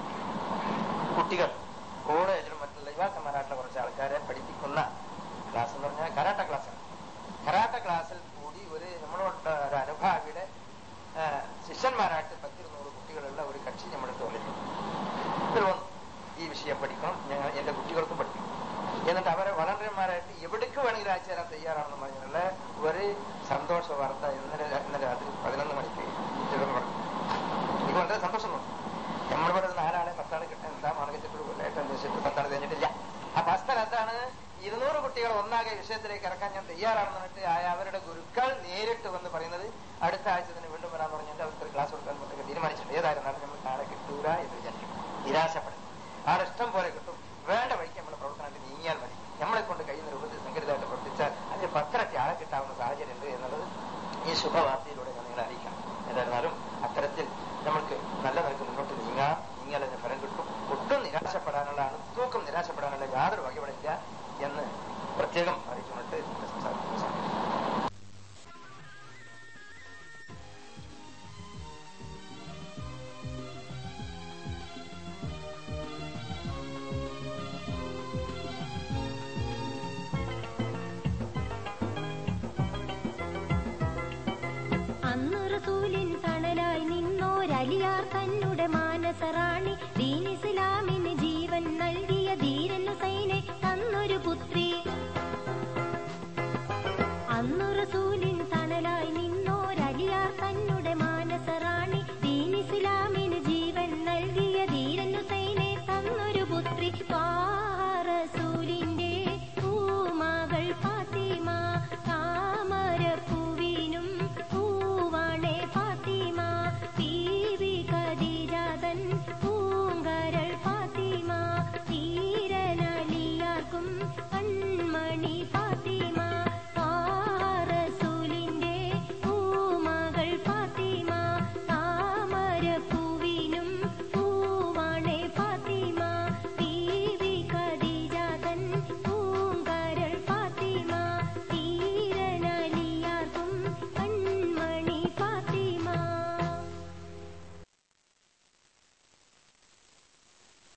കുട്ടികൾ കോളേജിലും മറ്റുള്ള യുവാക്കന്മാരായിട്ടുള്ള കുറച്ച് ആൾക്കാരെ പഠിപ്പിക്കുന്ന ക്ലാസ് എന്ന് പറഞ്ഞാൽ കരാട്ട ക്ലാസ്സാണ് കരാട്ട ക്ലാസ്സിൽ കൂടി ഒരു നമ്മളോട് ഒരു അനുഭാവിയുടെ ആ, ശിഷ്യന്മാരായിട്ട് പത്തിരുന്നൂറ് കുട്ടികളുള്ള ഒരു കക്ഷി നമ്മുടെ അടുത്ത് വന്നിട്ടുണ്ട് ഇതിൽ വന്നു ഈ വിഷയം പഠിക്കണം ഞങ്ങൾ എന്റെ കുട്ടികൾക്കും പഠിപ്പിക്കും എന്നിട്ട് അവരെ വളണ്ടർമാരായിട്ട് എവിടേക്ക് വേണമെങ്കിലും അയച്ചു തരാൻ തയ്യാറാണെന്ന് പറഞ്ഞുള്ള ഒരു സന്തോഷ വാർത്ത ഇന്നലെ രാ- ഇന്നലെ രാത്രി പതിനൊന്ന് മണിക്ക് ഇവർ പറഞ്ഞു എനിക്ക് വളരെ സന്തോഷം തോന്നി നമ്മളിവിടെ ഒരു നാലാളെ പത്താളെ കിട്ടാൻ എന്താ മാർഗത്തിൽ കൊല്ലായിട്ട് അന്വേഷിച്ചിട്ട് പത്താളെ കഴിഞ്ഞിട്ടില്ല അപ്പൊ ആ സ്ഥലത്താണ് ഇരുന്നൂറ് കുട്ടികൾ ഒന്നാകെ വിഷയത്തിലേക്ക് ഇറക്കാൻ ഞാൻ തയ്യാറാണെന്ന് പറഞ്ഞിട്ട് ആ അവരുടെ ഗുരുക്കൾ നേരിട്ട് വന്ന് പറയുന്നത് അടുത്ത ആഴ്ച തന്നെ വീണ്ടും വരാൻ പറഞ്ഞിട്ട് അവർക്ക് ഒരു ക്ലാസ് കൊടുക്കാൻ പറ്റുക തീരുമാനിച്ചിട്ടുണ്ട് ഏതായിരുന്നാലും നമ്മൾ നാളെ കിട്ടൂല എന്ന് വിചാരിക്കും നിരാശപ്പെടും ആടെ ഇഷ്ടം പോലെ കിട്ടും വേണ്ട വഴിക്ക് നമ്മുടെ പ്രവർത്തനമായിട്ട് നീങ്ങിയാൽ മതി നമ്മളെ കൊണ്ട് കഴിയുന്ന രൂപത്തിൽ സംഘടിതമായിട്ട് പ്രവർത്തിച്ചാൽ അതിന് പത്രയ്ക്ക് ആളെ കിട്ടാവുന്ന സാഹചര്യം ഉണ്ട് എന്നുള്ളത് ഈ ശുഭവാർത്തയിലൂടെ ഞാൻ നിങ്ങളെ അറിയിക്കാം ഏതായിരുന്നാലും അത്തരത്തിൽ നമ്മൾക്ക് നല്ല നിലക്ക് മുന്നോട്ട് നീങ്ങാം നീങ്ങിയാൽ അതിന് ഫലം കിട്ടും ഒട്ടും നിരാശപ്പെടാനുള്ളതാണ് തൂക്കം നിരാശപ്പെടാനുള്ള യാതൊരു വകവിടില്ല എന്ന് പ്രത്യേകം അറിയിച്ചുകൊണ്ട് എന്റെ സംസാരം അവസാനിപ്പിക്കുന്നു. അന്നു റസൂലിൻ തണലായി നിന്നോരലിയാർ തന്നുടെ മാനസറാണി ദീൻ ഇസ്ലാമിന് ജീവൻ നൽകിയ ധീരൻ ഹുസൈനെ തന്നൊരു പുത്രി